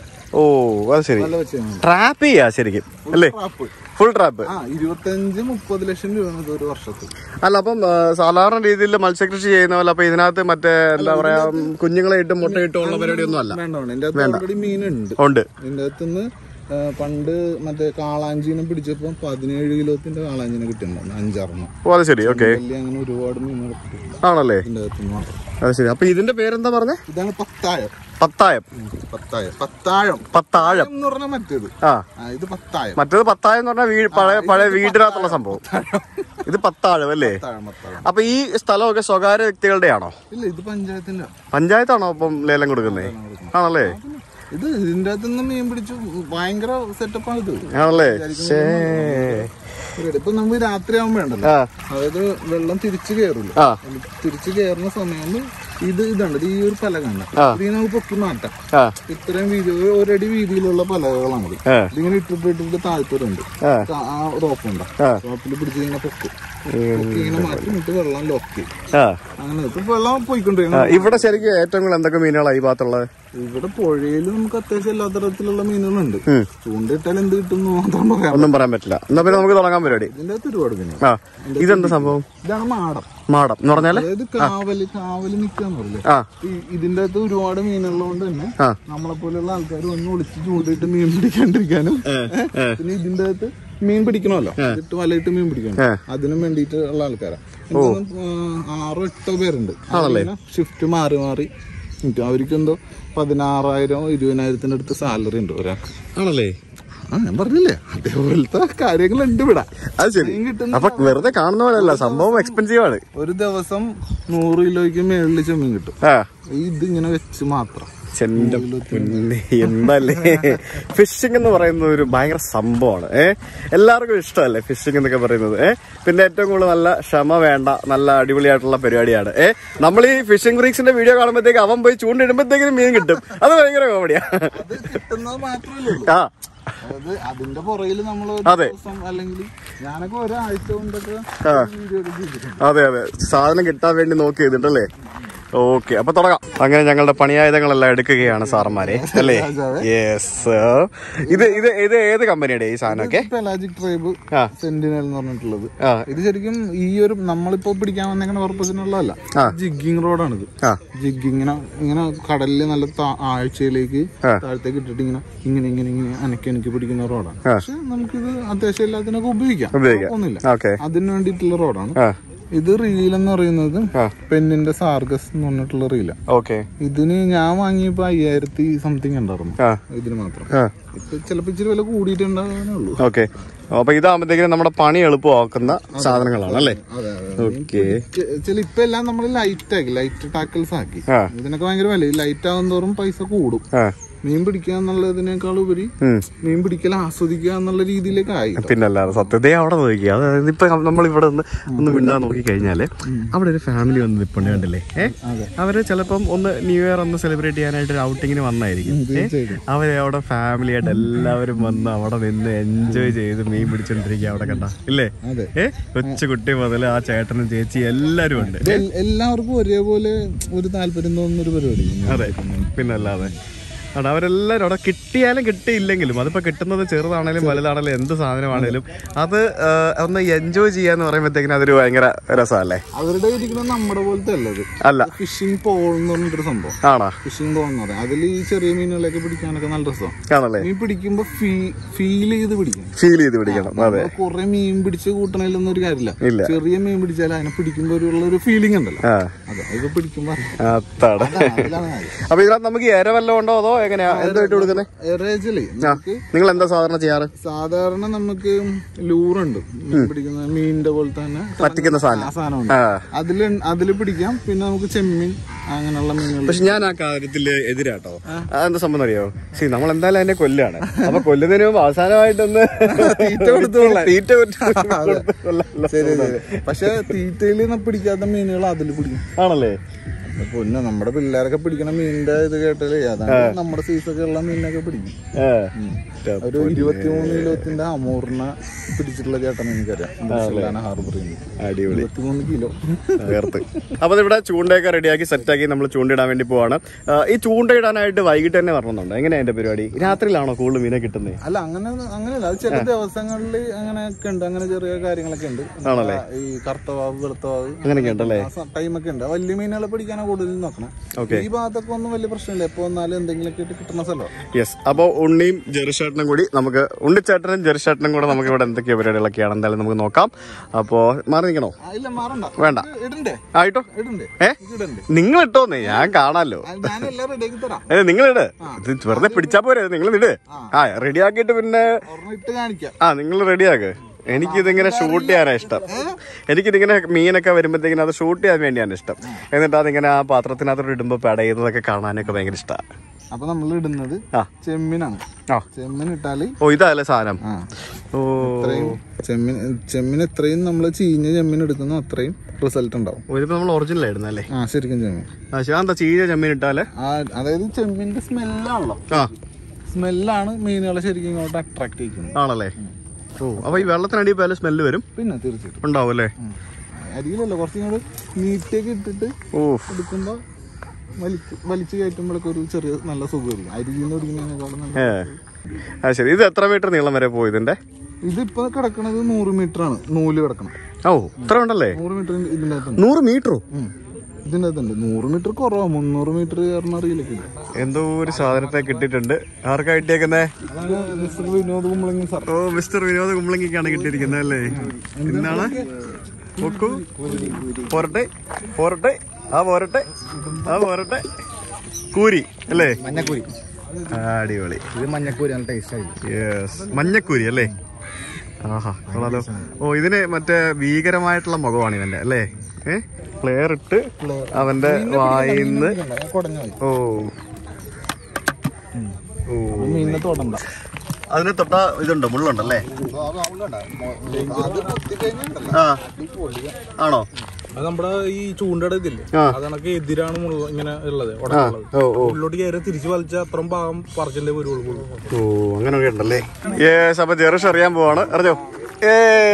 ഓ അത് ശരി നല്ല വെച്ചാൽ ട്രാപ്പ് ചെയ്യാ ശരിക്കും അല്ലേ ട്രാപ്പ് ഫുൾ ട്രാപ്പ് ആ ഇരുപത്തഞ്ച് മുപ്പത് ലക്ഷം രൂപയാണ് ഇത് ഒരു വർഷത്തിൽ അല്ല അപ്പം ആ, സാധാരണ രീതിയിൽ മത്സ്യകൃഷി ചെയ്യുന്ന പോലെ അപ്പൊ ഇതിനകത്ത് മറ്റേ എന്താ പറയാ കുഞ്ഞുങ്ങളെ ഇട്ട് മുട്ടയിട്ടും ഉള്ള പരിപാടി ഒന്നും അല്ല വേണ്ട വേണ്ട ഇതിന്റെ അകത്ത് ഓൾറെഡി മീനുണ്ട് ഉണ്ട് ഇതിന്റെ അകത്തുനിന്ന് ആ, പണ്ട് മറ്റേ കാളാഞ്ചീനെ പിടിച്ചപ്പോ പതിനേഴ് കിലോത്തിന്റെ കാളാഞ്ചീനെ കിട്ടിയിട്ടുണ്ടായിരുന്നു അഞ്ചാറെണ്ണം ഓ അത് ശരി ഓക്കെ വലിയ അങ്ങനെ ഒരുപാട് മീനുകൾ കിട്ടിയിട്ടുണ്ട് ആണല്ലേ ഇതിന്റെ അകത്തുനിന്ന് മാത്രം അത് ശരി അപ്പൊ ഇതിന്റെ പേരെന്താ പറഞ്ഞേ ഇതാണ് പത്തായം പത്തായം പത്തായം പത്താഴം പത്താഴം എന്ന് പറഞ്ഞാൽ മറ്റേത് ആ ആ ഇത് പത്തായം മറ്റേത് പത്തായം എന്ന് പറഞ്ഞാൽ വീട് പഴയ പഴയ വീടിനകത്തുള്ള സംഭവം ഇത് പത്താഴം അല്ലേ പത്താഴം പത്താഴം അപ്പൊ ഈ സ്ഥലമൊക്കെ സ്വകാര്യ വ്യക്തികളുടെ ആണോ ഇല്ല ഇത് പഞ്ചായത്തിന്റെ പഞ്ചായത്താണോ അപ്പം ലേലം കൊടുക്കുന്നേ ആണല്ലേ ഇത് ഇതിന്റെ അകത്ത് നിന്ന് മീൻ പിടിച്ചു ഭയങ്കര സെറ്റപ്പാണ് ഇത് ആണല്ലേ ശേ പരിപാടി. ഇപ്പൊ നമുക്ക് രാത്രി ആവുമ്പോ ഉണ്ടല്ലോ ആ അതായത് വെള്ളം തിരിച്ചു കയറില്ല ആ തിരിച്ചു കയറുന്ന സമയത്ത് ഇത് ഇതുണ്ട് ഇത് ഈ ഒരു പലകണ്ട് ഇത് നമുക്ക് പൊക്കി മാറ്റാം ആ ഇത്രയും വീതി ഒരു ഒരടി വീതിയിലുള്ള പലകകളാണിത് ആ. ഇതിങ്ങനെ ഇട്ടിട്ട് ഇട്ടിട്ട് താഴ്ത്തലുണ്ട് ആ. ആ റോപ്പുണ്ട് ആ. റോപ്പിൽ പിടിച്ച് ഇങ്ങനെ പൊക്കും പൊക്കി ഇങ്ങനെ മാറ്റി എന്നിട്ട് വെള്ളം ലോക്ക് ചെയ്യും ആ അങ്ങനെ ഇപ്പൊ വെള്ളം ആ, പോയിക്കൊണ്ടിരിക്കണം ഇവിടെ ശരിക്കും ഏറ്റവും കൂടുതൽ എന്തൊക്കെ മീനുകളാണ് ഈ ഭാഗത്തുള്ളത് ഇവിടെ പുഴയിൽ നമുക്ക് അത്യാവശ്യം എല്ലാ തരത്തിലുള്ള മീനുകളുണ്ട് ഉം. ചൂണ്ടയിട്ടാൽ എന്ത് കിട്ടും എന്ന് മാത്രം പറയാം ഒന്നും പറയാൻ പറ്റില്ല എന്നാ പിന്നെ നമുക്ക് തുടങ്ങാൻ പരിപാടി ഇതിന്റെ അകത്ത് ഒരുപാട് മീനുകൾ ആ ഇതെന്താ സംഭവം ഇതാണ് മാടം മാടം എന്ന് പറഞ്ഞാല് അതായത് കാവല് കാവല് നിക്കാന്ന് പറയില്ലേ ആ ഈ ഇതിന്റെ അകത്ത് ഒരുപാട് മീനുള്ളതുകൊണ്ട് തന്നെ ആ നമ്മളെ പോലെയുള്ള ആൾക്കാർ ഒന്ന് ഒളിച്ച് ചൂണ്ടിട്ട് മീൻ പിടിക്കാണ്ടിരിക്കാനും പിന്നെ ഇതിന്റെ അകത്ത് മീൻ പിടിക്കണമല്ലോ ഇട്ട് വലയിട്ട് മീൻ പിടിക്കണം അതിനും വേണ്ടിയിട്ട് ഉള്ള ആൾക്കാരാണ് ആറോ എട്ടോ പേരുണ്ട് ഷിഫ്റ്റ് മാറി മാറി നിൽക്കും അവർക്ക് എന്തോ പതിനാറായിരം ഇരുപതിനായിരത്തിന്റെ അടുത്ത് സാലറി ഉണ്ട് ഒരാൾക്ക് ആണല്ലേ ആ ഞാൻ പറഞ്ഞില്ലേ അതേപോലത്തെ കാര്യങ്ങളുണ്ട് ഇവിടെ അത് ശരി മീൻ കിട്ടുന്ന അപ്പൊ വെറുതെ കാണുന്ന പോലെയല്ല സംഭവം എക്സ്പെൻസീവ് ആണ് ഒരു ദിവസം നൂറ് കിലോയ്ക്ക് മേളിൽ ചെമ്മീൻ കിട്ടും ആ ഇത് ഇങ്ങനെ വെച്ച് മാത്രം ചെണ്ട പൊന്നെ എന്നല്ലേ ഫിഷിംഗ് എന്ന് പറയുന്നത് ഒരു ഭയങ്കര സംഭവമാണ് ഏ എല്ലാവർക്കും ഇഷ്ടമല്ലേ ഫിഷിംഗ് എന്നൊക്കെ പറയുന്നത് ഏ പിന്നെ ഏറ്റവും കൂടുതൽ നല്ല ക്ഷമ വേണ്ട നല്ല അടിപൊളിയായിട്ടുള്ള പരിപാടിയാണ് ഏ നമ്മൾ ഈ ഫിഷിംഗ് ബ്രീക്സിന്റെ വീഡിയോ കാണുമ്പോഴത്തേക്ക് അവൻ പോയി ചൂണ്ടിടുമ്പോഴത്തേക്കും മീൻ കിട്ടും അത് ഭയങ്കര കോമഡിയാ അത് കിട്ടുന്നത് മാത്രമല്ലേ ഉള്ളൂ ആ അതായത് അതിന്റെ പുറകിൽ നമ്മൾ അതെ. ദിവസം അല്ലെങ്കിൽ ഞാനൊക്കെ ഒരാഴ്ച കൊണ്ടൊക്കെ വീഡിയോ ഒക്കെ ചെയ്തിട്ടുണ്ട് അതെ അതെ സാധനം കിട്ടാൻ വേണ്ടി നോക്കി ചെയ്തിട്ടല്ലേ ഓക്കെ അപ്പൊ തുടങ്ങാം അങ്ങനെ ഞങ്ങളുടെ പണിയായുധങ്ങളെല്ലാം എടുക്കുകയാണ് സാറന്മാരെ അല്ലേ യെസ് ഇത് ഇത് ഇത് ഏത് കമ്പനിയുടെ ഈ സാധനമൊക്കെ പെലാജിക് ട്രൈബ് ആ. സെന്റിനൽ എന്ന് പറഞ്ഞിട്ടുള്ളത് ആ ഇത് ശരിക്കും ഈ ഒരു നമ്മളിപ്പോ പിടിക്കാൻ വന്നേക്കുന്ന പർപ്പസിനുള്ളതല്ല ആ. ജിഗിങ് റോഡാണിത് ആ ജിഗ് ഇങ്ങനെ ഇങ്ങനെ കടലിൽ നല്ല താ- ആഴ്ചയിലേക്ക് ആ. താഴത്തേക്ക് ഇട്ടിട്ട് ഇങ്ങനെ ഇങ്ങനെ ഇങ്ങനെ ഇങ്ങനെ അനക്കി അനക്കി പിടിക്കുന്ന റോഡാണ് ആ. പക്ഷെ നമുക്കിത് അത്യാവശ്യം എല്ലാത്തിനൊക്കെ ഉപയോഗിക്കാം ഉപയോഗിക്കാം. ഒന്നുമില്ല ഓക്കെ അതിന് വേണ്ടിയിട്ടുള്ള റോഡാണ് ആ ഇത് റീൽ എന്ന് പറയുന്നത് ആ. പെന്നിന്റെ സാർഗസ് എന്ന് പറഞ്ഞിട്ടുള്ള റീല ഓക്കെ ഇതിന് ഞാൻ വാങ്ങിയപ്പോ അയ്യായിരത്തി സംതിങ് ഉണ്ടായിരുന്നു ആ ഇതിന് മാത്രം ആ ഇപ്പൊ ചിലപ്പോ ഇച്ചിരി വില കൂടിയിട്ടുണ്ടാകാനേ ഉള്ളൂ ഓക്കെ അപ്പൊ ഇതാകുമ്പോഴത്തേക്കും നമ്മുടെ പണി എളുപ്പമാക്കുന്ന സാധനങ്ങളാണ് അല്ലേ അതെ അതെ ഓക്കെ ചില ഇപ്പൊ എല്ലാം നമ്മൾ ലൈറ്റ് ആക്കി ലൈറ്റ് ടാക്കിൾസ് ആക്കി ആ ഇതിനൊക്കെ ഭയങ്കര വില ലൈറ്റ് ആകും തോറും പൈസ കൂടും ആ മീൻ പിടിക്കുക എന്നുള്ളതിനേക്കാൾ ഉപരി ഉം. മീൻ പിടിക്കൽ ആസ്വദിക്കുക എന്നുള്ള രീതിയിലേക്ക് ആയി ട്ടോ. പിന്നല്ലാതെ സത്യതയെ അവിടെ നോക്കി അതായത് ഇപ്പൊ നമ്മൾ ഇവിടെ ഒന്ന് ഒന്ന് മിണ്ടാൻ നോക്കി കഴിഞ്ഞാല് അവിടെ ഒരു ഫാമിലി വന്ന് നിപ്പുണ്ട് കണ്ടില്ലേ ഏഹ് അതെ. അവര് ചിലപ്പം ഒന്ന് ന്യൂ ഇയർ ഒന്ന് സെലിബ്രേറ്റ് ചെയ്യാനായിട്ട് ഒരു ഔട്ടിങ്ങിന് വന്നായിരിക്കും ഏ? തീർച്ചയായിട്ടും. അവര് അവിടെ ഫാമിലി ആയിട്ട് എല്ലാവരും വന്ന് അവിടെ നിന്ന് എൻജോയ് ചെയ്ത് മീൻ പിടിച്ചോണ്ടിരിക്കുക അവിടെ കണ്ട ഇല്ലേ അതെ ഏ കൊച്ചു കുട്ടി മുതൽ ആ ചേട്ടനും ചേച്ചി എല്ലാരും ഉണ്ട് ഇത് എൽ- എല്ലാവർക്കും ഒരേപോലെ ഒരു താല്പര്യം തോന്നുന്ന ഒരു പരിപാടി അതെ പിന്നല്ലാതെ അവിടെ അവരെല്ലാവരും അവിടെ കിട്ടിയാലും കിട്ടിയില്ലെങ്കിലും അതിപ്പോ കിട്ടുന്നത് ചെറുതാണേലും വലുതാണേലും എന്ത് സാധനമാണേലും അത് ആ, ഒന്ന് എൻജോയ് ചെയ്യാന്ന് പറയുമ്പോഴത്തേക്കിനും അതൊരു ഭയങ്കര രസമല്ലേ അവരുടെ ഇരിക്കുന്നത് നമ്മുടെ പോലത്തെ അല്ലത് അല്ല ഫിഷിംഗ് പോൾ എന്ന് പറഞ്ഞിട്ടൊരു സംഭവം ആണോ ഫിഷിംഗ് പോൾ എന്ന് പറയാം അതിൽ ഈ ചെറിയ മീനുകളൊക്കെ പിടിക്കാനൊക്കെ നല്ല രസമാണ് ആണല്ലേ മീൻ പിടിക്കുമ്പോ ഫീൽ ചെയ്ത് പിടിക്കും ഫീൽ ചെയ്ത് പിടിക്കണം അതെ കുറെ മീൻ പിടിച്ച് കൂട്ടണതിലൊന്നും ഒരു കാര്യമില്ല ഇല്ല. ചെറിയ മീൻ പിടിച്ചാൽ അതിനെ പിടിക്കുമ്പോ ഒരു ഉള്ള ഒരു ഫീലിംഗ് ഉണ്ടല്ലോ ആ അതെ അത് പിടിക്കുമ്പോ അറിയാം. അത്താണ് അതാണ് അതിലാണ് കാര്യം. അപ്പൊ ഇതിനകത്ത് നമുക്ക് ഇര വല്ലതും ഉണ്ടോ അതോ എങ്ങനെയാ എന്താ ഇട്ട് കൊടുക്കുന്നത് എറേജലേ നമുക്ക് നിങ്ങൾ എന്താ സാധാരണ ചെയ്യാറ് സാധാരണ നമുക്ക് ലൂറുണ്ട് മീൻ പിടിക്കുന്ന മീനിന്റെ പോലെ തന്നെ പറ്റിക്കുന്ന സാധനം ആ സാധനമുണ്ട് ആ അതില് അതില് പിടിക്കാം പിന്നെ നമുക്ക് ചെമ്മീൻ അങ്ങനെയുള്ള മീനുകൾ പക്ഷെ ഞാൻ ആ കാര്യത്തില് എതിരാട്ടോ എന്താ സംഭവം അറിയോ സി നമ്മൾ എന്തായാലും അതിനെ കൊല്ലാണ് അപ്പൊ കൊല്ലുന്നതിന് മുമ്പ് അവസാനമായിട്ടൊന്ന് തീറ്റ കൊടുത്തുകൊള്ളാൻ. തീറ്റ കൊടുത്ത് അതെ. കൊല്ലാനുള്ള ശരി ശരി പക്ഷെ തീറ്റയിൽ പിടിക്കാത്ത മീനുകൾ അതിൽ പിടിക്കും ആണല്ലേ പിന്നെ നമ്മുടെ പിള്ളേരൊക്കെ പിടിക്കണ മീനിന്റെ ഇത് കേട്ടാലേ അതാണ് നമ്മുടെ സൈസൊക്കെ ഉള്ള മീനൊക്കെ പിടിക്കും ഏ. ഒരു ഇരുപത്തിമൂന്ന് കിലോത്തിന്റെ അമൂറിനെ പിടിച്ചിട്ടുള്ള ചേട്ടൻ എനിക്കറിയാം ഹാർബറിൽ നിന്ന് അടിപൊളി ഇരുപത്തിമൂന്ന് കിലോ വേർത്ത് അപ്പൊ ഇവിടെ ചൂണ്ടയൊക്കെ റെഡിയാക്കി സെറ്റാക്കി നമ്മൾ ചൂണ്ടയിടാൻ വേണ്ടി പോവാണ് ആ, ഈ ചൂണ്ടയിടാനായിട്ട് വൈകിട്ട് തന്നെ വരണമെന്നുണ്ട് എങ്ങനെയാ എന്റെ പരിപാടി രാത്രിയിലാണോ കൂടുതൽ മീനെ കിട്ടുന്നത് അല്ല അങ്ങനെ അങ്ങനെയല്ല അത് ചില ദിവസങ്ങളിൽ അങ്ങനെയൊക്കെ ഉണ്ട് അങ്ങനെ ചെറിയ കാര്യങ്ങളൊക്കെ ഉണ്ട് ആണല്ലേ? ഈ കറുത്തവാവ് വെളുത്തവാവ് അങ്ങനെയൊക്കെ ഉണ്ടല്ലേ ആ ടൈമൊക്കെ ഉണ്ട് വലിയ മീനുകളെ പിടിക്കാനാണ് കൂടുതൽ നോക്കണം ഈ ഭാഗത്തൊക്കെ ഒന്നും വലിയ പ്രശ്നമില്ല എപ്പോ വന്നാലും എന്തെങ്കിലുമൊക്കെ ആയിട്ട് കിട്ടുന്ന സ്ഥലമാണ് യെസ് അപ്പോൾ ഉണ്ണിയും ജെറിഷേട്ടനും കൂടി നമുക്ക് ഉണ്ണിച്ചേട്ടനും ജെറിഷേട്ടനും കൂടെ നമുക്ക് ഇവിടെ എന്തൊക്കെ പരിപാടികളൊക്കെയാണ് എന്തായാലും നമുക്ക് നോക്കാം അപ്പോൾ മാറി നിൽക്കണോ ആ, ഇല്ല മാറണ്ട വേണ്ട ഇത് ഇടണ്ടേ ആയിട്ടോ ഇടണ്ടേ ഏ ഇത് ഇടണ്ടേ നിങ്ങൾ ഇട്ടോന്നേ ഞാൻ കാണാലോ ആ, ഞാനെല്ലാം റെഡിയാക്കി തരാം ഏ നിങ്ങൾ ഇട് ഇത് വെറുതെ പിടിച്ചാ പോരെ നിങ്ങൾ ഇട് ആ റെഡി ആക്കിയിട്ട് പിന്നെ ഒരെണ്ണം ഇട്ട് കാണിക്കാം ആ നിങ്ങൾ റെഡിയാക്ക് എനിക്കിതിങ്ങനെ ഷൂട്ട് ചെയ്യാനാണ് ഇഷ്ടം എനിക്കിതിങ്ങനെ മീനൊക്കെ വരുമ്പോഴത്തേക്കിനും അത് ഷൂട്ട് ചെയ്യാൻ വേണ്ടിയാണ് ഇഷ്ടം എന്നിട്ട് അതിങ്ങനെ ആ പാത്രത്തിനകത്തോട്ട് ഇടുമ്പോൾ പടയുന്നതൊക്കെ കാണാനൊക്കെ ഭയങ്കര ഇഷ്ടമാണ് അപ്പൊ നമ്മൾ ഇടുന്നത് ആ. ചെമ്മീനാണ് ആ ചെമ്മീൻ ഇട്ടാല് ഓ ഇതല്ലേ സാധനം ആ ഓ ഇത്രയും ചെമ്മീൻ ചെമ്മീൻ എത്രയും നമ്മൾ ചീഞ്ഞ ചെമ്മീൻ എടുക്കുന്നോ അത്രയും റിസൾട്ട് ഉണ്ടാവും ഓ, ഇതിപ്പോ നമ്മൾ ഒറിജിനൽ ആയിരുന്നല്ലേ ആ ശരിക്കും ചെമ്മീൻ ആ ശരി എന്താ ചീഞ്ഞ ചെമ്മീൻ ഇട്ടാല് ആ അതായത് ചെമ്മീന്റെ സ്മെല്ലാണല്ലോ ആ സ്മെല്ലാണ് മീനുകളെ ശരിക്കും ഇങ്ങോട്ട് അട്രാക്ട് ചെയ്യിക്കുന്നത് ആണല്ലേ ഓ അപ്പൊ ഈ വെള്ളത്തിനടി പോയാലും സ്മെല്ല് വരും പിന്നെ തീർച്ചയായിട്ടും ഉണ്ടാവും അല്ലേ ഉം. അരിയിലല്ല കുറച്ച് ഇങ്ങോട്ട് നീറ്റൊക്കെ ഇട്ടിട്ട് ഓ എടുക്കുമ്പോ വലിച്ച് വലിച്ചു കയറ്റുമ്പോഴൊക്കെ ഒരു ചെറിയ നല്ല സുഖമായിരിക്കും അരിയിൽ നിന്ന് പിടിക്കുന്നതിനേക്കാളും നല്ല ഏ ആ ശരി ഇത് എത്ര മീറ്റർ നീളം വരെ പോയി ഇതിന്റെ ഇതിപ്പോ കിടക്കണത് നൂറ് മീറ്റർ ആണ് നൂല് കിടക്കണം ഓ ഇത്ര ഉണ്ടല്ലേ നൂറ് മീറ്റർ ഇതിന്റെ അകത്തുണ്ട് നൂറ് മീറ്ററോ ഉം. ഇതിന്റെ അകത്തുണ്ട് നൂറ് മീറ്റർ കുറവാ മുന്നൂറ് മീറ്റർ കയറുന്ന അറിയില്ലൊക്കെ ഉണ്ട് എന്തോ ഒരു സാധനത്തെ കിട്ടിയിട്ടുണ്ട് ആർക്കാ കിട്ടിയേക്കുന്നേ അതാണ് മിസ്റ്റർ വിനോദ് കുമ്പളങ്ങി സാർ ഓ മിസ്റ്റർ വിനോദ് കുമ്പളങ്ങിക്കാണ് കിട്ടിയിരിക്കുന്നത് അല്ലേ എന്താണ് നോക്കൂ പോരട്ടെ പോരട്ടെ ആ പോരട്ടെ ആ പോരട്ടെ കൂരി അല്ലേ മഞ്ഞക്കൂരി ആ, അടിപൊളി ഇത് മഞ്ഞക്കൂരി നല്ല ടേസ്റ്റ് ആയിരിക്കും യെസ് മഞ്ഞക്കൂരി അല്ലേ ആഹാ കൊള്ളാലോ ഓ ഇതിന് മറ്റേ ഭീകരമായിട്ടുള്ള മുഖമാണ് ഇവന്റെ അല്ലേ ഏ പ്ലെയർ ഇട്ട് അവന്റെ വായിന്ന് കുടഞ്ഞു പോയി ഓ ഓ മീനിനെ തൊടണ്ട അതിന് തൊട്ട ഇതുണ്ടോ മുള്ളുണ്ടല്ലേ അത് പൊത്തി കഴിഞ്ഞിട്ടുണ്ടല്ലോ ആ ആണോ അത് നമ്മുടെ ഈ ചൂണ്ടയുടെ ഇതില്ലേ ആ. അതണക്ക് എതിരാണ് മുള്ള- ഇങ്ങനെ ഉള്ളത് ആ ഉടക്കുള്ളത് ഓ ഓ ഉള്ളിലോട്ട് കയറി തിരിച്ചു വലിച്ച അത്രയും ഭാഗം പറിച്ചല്ലേ വരുള്ളൂ ഓ അങ്ങനെയൊക്കെ ഉണ്ടല്ലേ യേസ് അപ്പൊ ജെറിഷ് അറിയാൻ പോവാണ് അറിഞ്ഞോ ഏ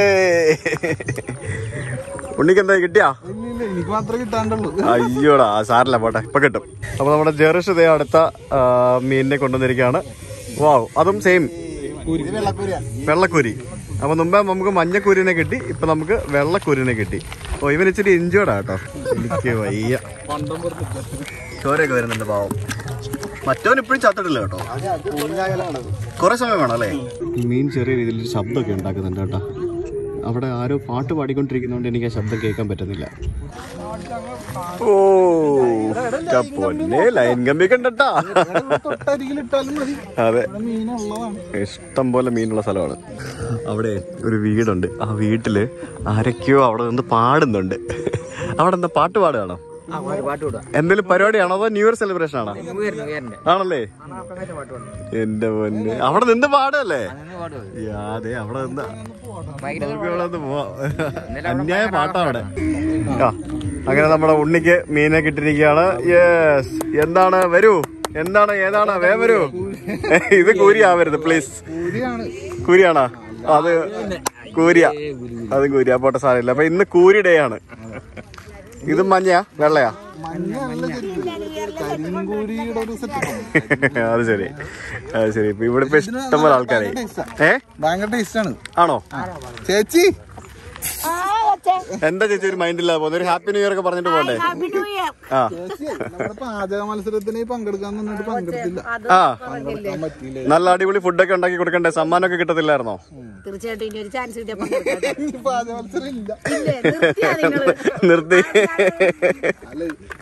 ഉണ്ണിക്ക് എന്താ കിട്ടിയാ ഇല്ല ഇല്ല എനിക്ക് മാത്രമേ കിട്ടാണ്ടുള്ളൂ അയ്യോടാ സാറില്ല പോട്ടെ ഇപ്പൊ കിട്ടും അപ്പൊ നമ്മുടെ ജെറിഷ് ഇതേ അടുത്ത ആ, മീനിനെ കൊണ്ടുവന്നിരിക്കുകയാണ് വാവ് അതും സെയിം വെള്ളക്കൂരി അപ്പൊ മുമ്പേ നമുക്ക് മഞ്ഞക്കൂരിനെ കിട്ടി ഇപ്പൊ നമുക്ക് വെള്ളക്കൂരിനെ കിട്ടി ഓ ഇവൻ ഇച്ചിരി ഇഞ്ചോടാ കേട്ടോ എനിക്ക് വയ്യ ചോരയൊക്കെ വരുന്നുണ്ട് പാവം മറ്റവൻ ഇപ്പോഴും ചത്തിട്ടില്ല കേട്ടോ കുറെ സമയം വേണം അല്ലേ മീൻ ചെറിയ രീതിയിൽ ശബ്ദമൊക്കെ ഉണ്ടാക്കുന്നുണ്ട് കേട്ടോ അവിടെ ആരോ പാട്ട് പാടിക്കൊണ്ടിരിക്കുന്നതുകൊണ്ട് എനിക്ക് ആ ശബ്ദം കേൾക്കാൻ പറ്റുന്നില്ല ഓ പൊന്നെ ലൈൻ കമ്പി കണ്ടട്ടാ തൊട്ടരികിൽ ഇട്ടാലും മതി അതെ ഇവിടെ മീനുള്ളതാണ് ഇഷ്ടം പോലെ മീനുള്ള സ്ഥലമാണ് അവിടെ ഒരു വീടുണ്ട് ആ വീട്ടില് ആരൊക്കെയോ അവിടെ നിന്ന് പാടുന്നുണ്ട് അവിടെ എന്താ പാട്ട് പാടുകയാണോ എന്തെങ്കിലും പരിപാടിയാണോ അതോ ന്യൂ ഇയർ സെലിബ്രേഷൻ ആണോ ആണല്ലേ എന്റെ പൊന്ന് അവിടെ നിന്ന് പാടല്ലേ അതെ അവിടെ നിന്ന് നമുക്ക് ഇവിടെ നിന്ന് പോവാം അന്യായ പാട്ടാ അവിടെ ആ അങ്ങനെ നമ്മുടെ ഉണ്ണിക്ക് മീനെ കിട്ടിയിരിക്കുകയാണ് യെസ് എന്താണ് വരൂ എന്താണ് ഏതാണ് വേ വരൂ ഇത് കൂരിയാവരുത് പ്ലീസ് കൂരിയാണ് കൂരിയാണോ അത് കൂരിയ അത് കൂരിയ പോട്ടെ സാരമില്ല അപ്പൊ ഇന്ന് കൂരി ഡേ ആണ് ഇത് മഞ്ഞയാ വെള്ളയാ മഞ്ഞല്ല ശരിക്കും കരിങ്കൂരിയുടെ ഒരു സെറ്റപ്പ് അത് ശരി അത് ശരി ഇപ്പൊ ഇവിടെ ഇപ്പൊ ഇഷ്ടംപോലെ ആൾക്കാരെ ഏ ഭയങ്കര ടേസ്റ്റ് ആണ് ആണോ ചേച്ചി എന്താ ചേച്ചി ഒരു മൈൻഡ് ഇല്ലാതെ പോകുന്നത് ഒരു ഹാപ്പി ന്യൂ ഇയർ ഒക്കെ പറഞ്ഞിട്ട് പോണ്ടേ ആ ചേച്ചി നമ്മുടെ പാചക മത്സരത്തിന് പങ്കെടുക്കാൻ നിന്നിട്ട് പങ്കെടുത്തില്ല ആ പങ്കെടുക്കാൻ പറ്റിയില്ല നല്ല അടിപൊളി ഫുഡൊക്കെ ഉണ്ടാക്കി കൊടുക്കണ്ടേ സമ്മാനമൊക്കെ കിട്ടത്തില്ലായിരുന്നോ തീർച്ചയായിട്ടും ഇനി ഒരു ചാൻസ് കിട്ടിയപ്പോ കൊടുക്കാം. ഈ പാചക മത്സരം ഇല്ല ഇല്ലേ? നിർത്തിയാ നിങ്ങള്? നിർത്തി അല്ല ഈ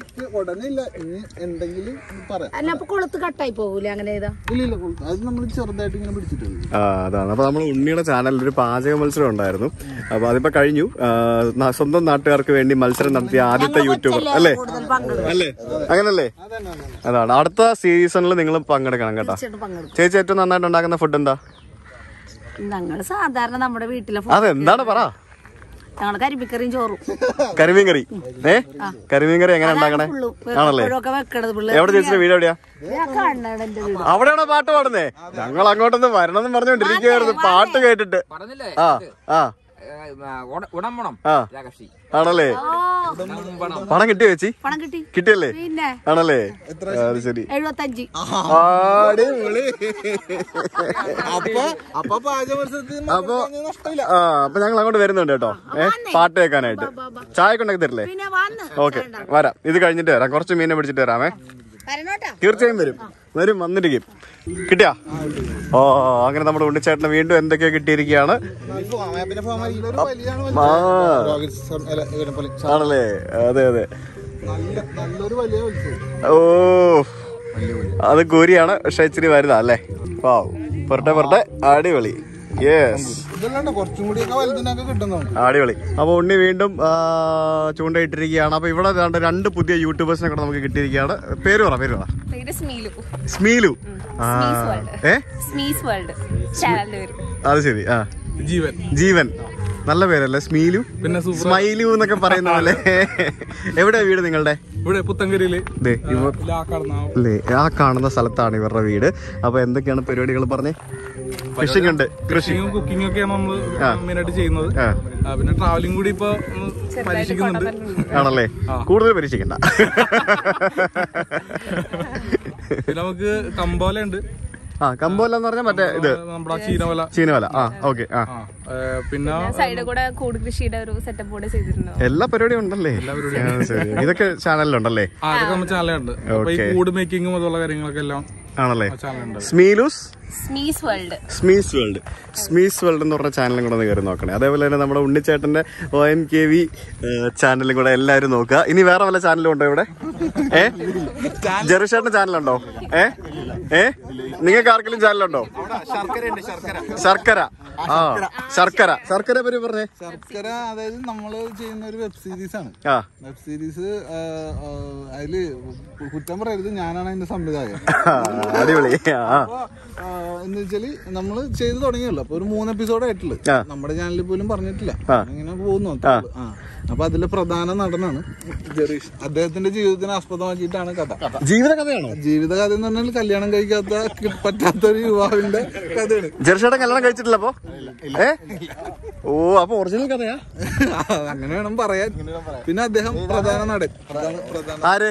കറക്റ്റ് ഉടനെ ഇല്ല ഇനി എന്തെങ്കിലും പറയാം അല്ല അപ്പൊ കൊളുത്ത് കട്ടായി പോകൂലേ അങ്ങനെ ചെയ്താ ഇല്ല ഇല്ല കൊള്ളു. അത് നമ്മൾ ചെറുതായിട്ട് ഇങ്ങനെ പിടിച്ചിട്ടുണ്ട് ആ അതാണ് അപ്പൊ നമ്മൾ ഉണ്ണിയുടെ ചാനലിൽ ഒരു പാചക മത്സരം ഉണ്ടായിരുന്നു അപ്പൊ അതിപ്പോ കഴിഞ്ഞു ആ, ന- സ്വന്തം നാട്ടുകാർക്ക് വേണ്ടി മത്സരം നടത്തിയ ആദ്യത്തെ യൂട്യൂബർ അല്ലേ കൂടുതൽ പങ്കെടുക്കും അല്ലേ അങ്ങനല്ലേ അതാണ് അടുത്ത സീസണിൽ നിങ്ങൾ പങ്കെടുക്കണം കേട്ടോ തീർച്ചയായിട്ടും പങ്കെടുക്കും ചേച്ചി ഏറ്റവും നന്നായിട്ട് ഉണ്ടാക്കുന്ന ഫുഡ് എന്താ ഞങ്ങള് സാധാരണ നമ്മുടെ വീട്ടിലെ അതെന്താണ് പറ ഞങ്ങള് കരിമിക്കറിയും ചോറും കരിമീൻ കറി ഏ കരിമീൻ കറി എങ്ങനെ ഉണ്ടാക്കണേ ഫുള്ളും ആണല്ലേ എപ്പോഴൊക്കെ വെക്കണത് എവിടെ ചേച്ചിയുടെ വീട് എവിടെയാ ഞാൻ കാണണ എന്റെ വീട് അവിടെയാണോ പാട്ട് പാടുന്നേ ഞങ്ങൾ അങ്ങോട്ടൊന്ന് വരണമെന്ന് പറഞ്ഞോണ്ടിരിക്കുകയായിരുന്നു പാട്ട് കേട്ടിട്ട് പറഞ്ഞില്ലേ ആ ആ ഏ, ആ, ഉട- ഉടമ്പണം ആ. രാകക്ഷി ആണല്ലേ പണം കിട്ടിയോ ചേച്ചി പണം കിട്ടി കിട്ടിയല്ലേ പിന്നെ ആണല്ലേ അത് ശരി എഴുപത്തഞ്ച് അടിപൊളി അപ്പൊ അപ്പൊ പാചക മത്സരത്തിൽ അപ്പൊ നഷ്ടമില്ല ആ അപ്പൊ ഞങ്ങൾ അങ്ങോട്ട് വരുന്നുണ്ട് കേട്ടോ ഏ പാട്ട് കേൾക്കാനായിട്ട് ചായ കൊണ്ടൊക്കെ തരില്ലേ പിന്നെ വന്ന് ഓക്കെ വരാം ഇത് കഴിഞ്ഞിട്ട് വരാം കുറച്ച് മീനെ പിടിച്ചിട്ട് വരാമേ വരണോട്ടാ തീർച്ചയായും വരും വരും വന്നിരിക്കും കിട്ടിയാ ഓ അങ്ങനെ നമ്മുടെ ഉണ്ണിച്ചേട്ടന് വീണ്ടും എന്തൊക്കെയോ കിട്ടിയിരിക്കുകയാണ് പിന്നെ ഫോമാരിയിലൊരു വലിയാണ് ആ രോഹിത് ശർമ്മ- അല്ല, ഇവനെപ്പോലെ. ആണല്ലേ അതെ അതെ നല്ല നല്ലൊരു വലിയ മത്സരം ഓ അത് കൂരിയാണ് പക്ഷെ ഇച്ചിരി വലുതാ അല്ലേ വാവ് പുറട്ടെ പുറട്ടെ അടിപൊളി യെസ് ഇതല്ലാണ്ട് കുറച്ചും കൂടിയൊക്കെ വലുതിനൊക്കെ കിട്ടും നമുക്ക് അടിപൊളി അപ്പൊ ഉണ്ണി വീണ്ടും ആ, ചൂണ്ടയിട്ടിരിക്കുകയാണ് അപ്പൊ ഇവിടെ ദാണ്ട് രണ്ട് പുതിയ യൂട്യൂബേഴ്സിനെ കൂടെ നമുക്ക് കിട്ടിയിരിക്കുകയാണ് പേര് പറ പേര് പറ പേര് സ്മീലു സ്മീലു ആ സ്മീസ് വേൾഡ്. ഏ സ്മീസ് വേൾഡ് ചാനലിന്റെ പേര് അത് ശരി ആ ജീവൻ ജീവൻ നല്ല പേരല്ലേ സ്മീലു പിന്നെ സൂപ്പർ സ്മൈലു എന്നൊക്കെ പറയുന്ന പോലെ എവിടെയാ വീട് നിങ്ങളുടെ ഇവിടെ പുത്തങ്കരിയില് ദേ, ഇവർ ലാക്കടന്ന അല്ലേ ആ കാണുന്ന സ്ഥലത്താണ് ഇവരുടെ വീട് അപ്പൊ എന്തൊക്കെയാണ് പരിപാടികൾ പറഞ്ഞേ ഫിഷിംഗ് ഉണ്ട് കൃഷി ഫിഷിങ്ങും കുക്കിംഗ് ഒക്കെയാണ് നമ്മൾ മെയിനായിട്ട് ചെയ്യുന്നത് ആ. ആ, പിന്നെ ട്രാവലിംഗ് കൂടി ഇപ്പൊ ഒന്ന് പരീക്ഷിക്കുന്നുണ്ട് ആണല്ലേ കൂടുതൽ പരീക്ഷിക്കണ്ട പിന്നെ നമുക്ക് കമ്പോല ഉണ്ട് ആ കമ്പോല എന്ന് പറഞ്ഞാൽ മറ്റേ ഇത് നമ്മുടെ ചീനവല ചീനവല ആ ഓക്കെ ആ ആ ഏ, പിന്നെ സൈഡിൽ കൂടെ കൂട് കൃഷിയുടെ ഒരു സെറ്റപ്പ് കൂടെ ചെയ്തിട്ടുണ്ട് എല്ലാ പരിപാടിയും ഉണ്ടല്ലേ ആ, ശരി ഇതൊക്കെ ചാനലിലുണ്ടല്ലേ ആ അതൊക്കെ നമ്മുടെ ചാനലുണ്ട് അപ്പൊ ഈ Okay. കൂട് മേക്കിങ്ങും അതുള്ള കാര്യങ്ങളൊക്കെ എല്ലാം ആണല്ലേ ആ ചാനലുണ്ട് സ്മീലൂസ് Smees world Smees world Smees world എന്ന് പറഞ്ഞ ചാനലും കൂടെ ഒന്ന് കയറി നോക്കണേ അതേപോലെ തന്നെ നമ്മുടെ ഉണ്ണിച്ചേട്ടന്റെ ഒ എം കെ വി ചാനലും കൂടെ എല്ലാവരും നോക്കുക ഇനി വേറെ വല്ല ചാനലും ഉണ്ടോ ഇവിടെ ഏ ജെറുഷേട്ടന്റെ ചാനലുണ്ടോ ഏ ഏ നിങ്ങൾക്ക് ആർക്കെങ്കിലും ചാനലുണ്ടോ ശർക്കര ആ ശർക്കര ശർക്കര പറ്റി പറഞ്ഞേ ശർക്കര അതായത് നമ്മള് ചെയ്യുന്ന ഒരു വെബ് സീരീസ് ആണ് ആ വെബ് സീരീസ് അതില് കുറ്റം പറയരുത് ഞാനാണ് അതിന്റെ സംവിധായകൻ അടിപൊളി ആ അപ്പൊ ആ, എന്ന് വെച്ചാല് നമ്മള് ചെയ്ത് തുടങ്ങിയല്ലോ അപ്പൊ ഒരു മൂന്ന് എപ്പിസോഡ് ആയിട്ടുള്ളു ആ. നമ്മുടെ ചാനലിൽ പോലും പറഞ്ഞിട്ടില്ല ആ. ഇങ്ങനെ പോകുന്നു അത്രേ ഉള്ളൂ. ആ അപ്പൊ അതിലെ പ്രധാന നടനാണ് ജെറീഷ് അദ്ദേഹത്തിന്റെ ജീവിതത്തിനെ ആസ്പദമാക്കിയിട്ടാണ് കഥ ജീവിത കഥയാണോ ജീവിത കഥ എന്ന് പറഞ്ഞാൽ കല്യാണം കഴിക്കാത്ത കി- പറ്റാത്ത ഒരു യുവാവിന്റെ കഥയാണ് ജെറുഷേട്ടൻ കല്യാണം കഴിച്ചിട്ടില്ല അപ്പൊ ഏ ഓ അപ്പൊ ഒറിജിനൽ കഥയാ അങ്ങനെ വേണം പറയാൻ പിന്നെ അദ്ദേഹം പ്രധാന നടൻ പ്രധാന പ്രധാന ആര്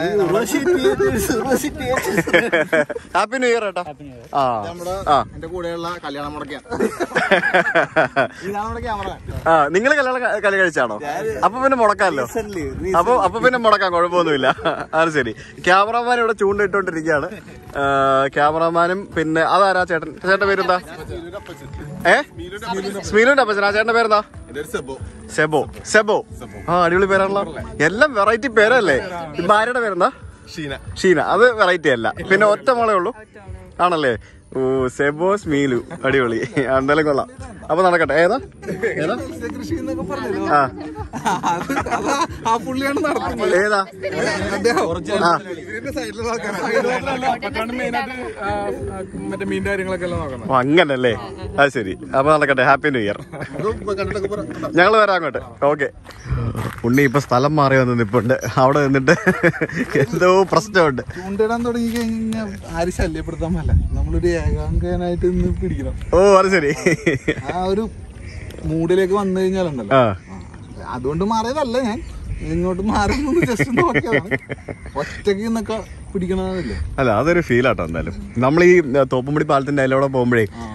ഹാപ്പി ന്യൂ ഇയർ ഏട്ടാ ആ ആ എന്റെ കൂടെയുള്ള കല്യാണം മുടക്കിയാണ് ഇതാണ് നമ്മുടെ ക്യാമറ ആ നിങ്ങൾ കല്യാണം ക- കല്യാണം കഴിച്ചാണോ അപ്പൊ പിന്നെ മുടക്കാമല്ലോ അപ്പൊ അപ്പൊ പിന്നെ മുടക്കാം കുഴപ്പമൊന്നുമില്ല അത് ശരി ക്യാമറമാൻ ഇവിടെ ചൂണ്ടിട്ടോണ്ടിരിക്കുകയാണ് ആ, ക്യാമറമാനും പിന്നെ അതാരാ ചേട്ടൻ ചേട്ടന്റെ പേരെന്താ ഏ സ്മീലുന്റെ അപ്പച്ചൻ ആ ചേട്ടന്റെ പേരെന്താ സെബോ സെബോ ആ അടിപൊളി പേരാണല്ലോ എല്ലാം വെറൈറ്റി പേരല്ലേ ഈ ഭാര്യയുടെ പേരെന്താ ഷീന ഷീന അത് വെറൈറ്റി അല്ല പിന്നെ ഒറ്റ മോളേ ഉള്ളൂ ആണല്ലേ ഓ സെബോ സ്മീലു അടിപൊളി എന്തായാലും കൊള്ളാം അപ്പൊ നടക്കട്ടെ ഏതാ ഏതാ കൃഷി എന്നൊക്കെ പറഞ്ഞല്ലോ ആ അത് അതാ ആ പുള്ളിയാണ് നടത്തുന്നത് ഏതാ അദ്ദേഹം ആ ഇതിന്റെ സൈഡിലുള്ള ആൾക്കാരാണ് പറ്റാണ്ട് മെയിനായിട്ട് മറ്റേ മീൻ കാര്യങ്ങളൊക്കെ എല്ലാം നോക്കണം ഓ അങ്ങനല്ലേ അത് ശരി അപ്പൊ നടക്കട്ടെ ഹാപ്പി ന്യൂ ഇയർ കണ്ടിട്ടൊക്കെ പറ ഞങ്ങൾ വരാം അങ്ങോട്ട് ഓക്കെ ഉണ്ണി ഇപ്പൊ സ്ഥലം മാറി വന്ന് നിപ്പുണ്ട് അവിടെ നിന്നിട്ട് എന്തോ പ്രശ്നമുണ്ട് ചൂണ്ടിടാൻ തുടങ്ങി കഴിഞ്ഞാൽ ആരും ശല്യപ്പെടുത്താൻ പറ്റില്ല നമ്മളൊരു ഏകാംഗനായിട്ട് നിന്ന് പിടിക്കണം ഓ അത് ശരി ആ ഒരു മൂഡിലേക്ക് വന്നു കഴിഞ്ഞാലുണ്ടല്ലോ ആ ആ, അതുകൊണ്ട് മാറിയതല്ല ഞാൻ ഇങ്ങോട്ട് മാറി ജസ്റ്റ് നോക്കിയതാണ് ഒറ്റയ്ക്ക് നിന്നൊക്കെ പിടിക്കണമെന്നില്ല അല്ല അതൊരു ഫീൽ ആട്ടോ എന്തായാലും നമ്മൾ ഈ തോപ്പുംപടി പാലത്തിന്റെ അതിലൂടെ പോകുമ്പോഴേ ഒറ്റ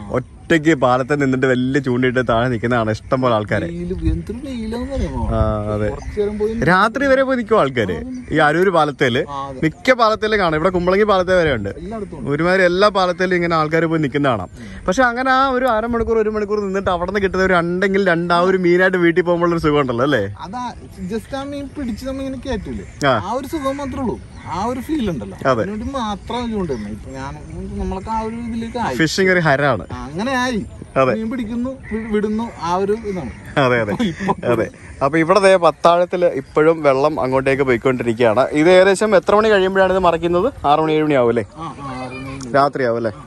ഒറ്റയ്ക്ക് പാലത്തെ നിന്നിട്ട് വലിയ ചൂണ്ടിട്ട് താഴെ നിൽക്കുന്നതാണ് ഇഷ്ടം പോലെ ആൾക്കാരെ വെയില് എന്തൊരു വെയിലാന്ന് അറിയാമോ ആ അതെ കുറച്ചു നേരം പോയി രാത്രി വരെ പോയി നിൽക്കും ആൾക്കാര് ഈ അരൂര് പാലത്തേല് മിക്ക പാലത്തേലും കാണാം ഇവിടെ കുമ്പളങ്ങി പാലത്തെ വരെ ഉണ്ട് എല്ലായിടത്തും ഒരുമാതിരി എല്ലാ പാലത്തേലും ഇങ്ങനെ ആൾക്കാർ പോയി നിൽക്കുന്ന കാണാം പക്ഷെ അങ്ങനെ ആ ഒരു അരമണിക്കൂർ ഒരു മണിക്കൂർ നിന്നിട്ട് അവിടെ നിന്ന് കിട്ടുന്ന ഒരു രണ്ടെങ്കിൽ രണ്ട് ആ ഒരു മീനായിട്ട് വീട്ടിൽ പോകുമ്പോൾ ഒരു സുഖം ഉണ്ടല്ലോ അല്ലേ അതാ ജസ്റ്റ് ആ മീൻ പിടിച്ച് നമ്മ ഇങ്ങനെ കയറ്റൂലേ ആ. ആ ഒരു സുഖം മാത്രമേ ഉള്ളൂ ആ ഒരു ഫീൽ ഉണ്ടല്ലോ അതെ. അതിനുവേണ്ടി മാത്രം ചൂണ്ടിരുന്നത് ഇപ്പൊ ഞാൻ നമ്മളൊക്കെ ആ ഒരു ഇതിലേക്ക് ആയി ഫിഷിംഗ് ഒരു ഹരാണ് ആ, അങ്ങനെ ആയി അതെ. മീൻ പിടിക്കുന്നു വി- വിടുന്നു ആ ഒരു ഇതാണ് അതെ അതെ അതെ അപ്പൊ ഇവിടെ ദേ പത്താഴത്തില് ഇപ്പോഴും വെള്ളം അങ്ങോട്ടേക്ക് പോയിക്കൊണ്ടിരിക്കുകയാണ് ഇത് ഏകദേശം എത്ര മണി കഴിയുമ്പോഴാണ് ഇത് മറയ്ക്കുന്നത് ആറ് മണി ഏഴ് മണി ആവും അല്ലേ ആ ആ ആറ് മണി രാത്രി ആവും അല്ലേ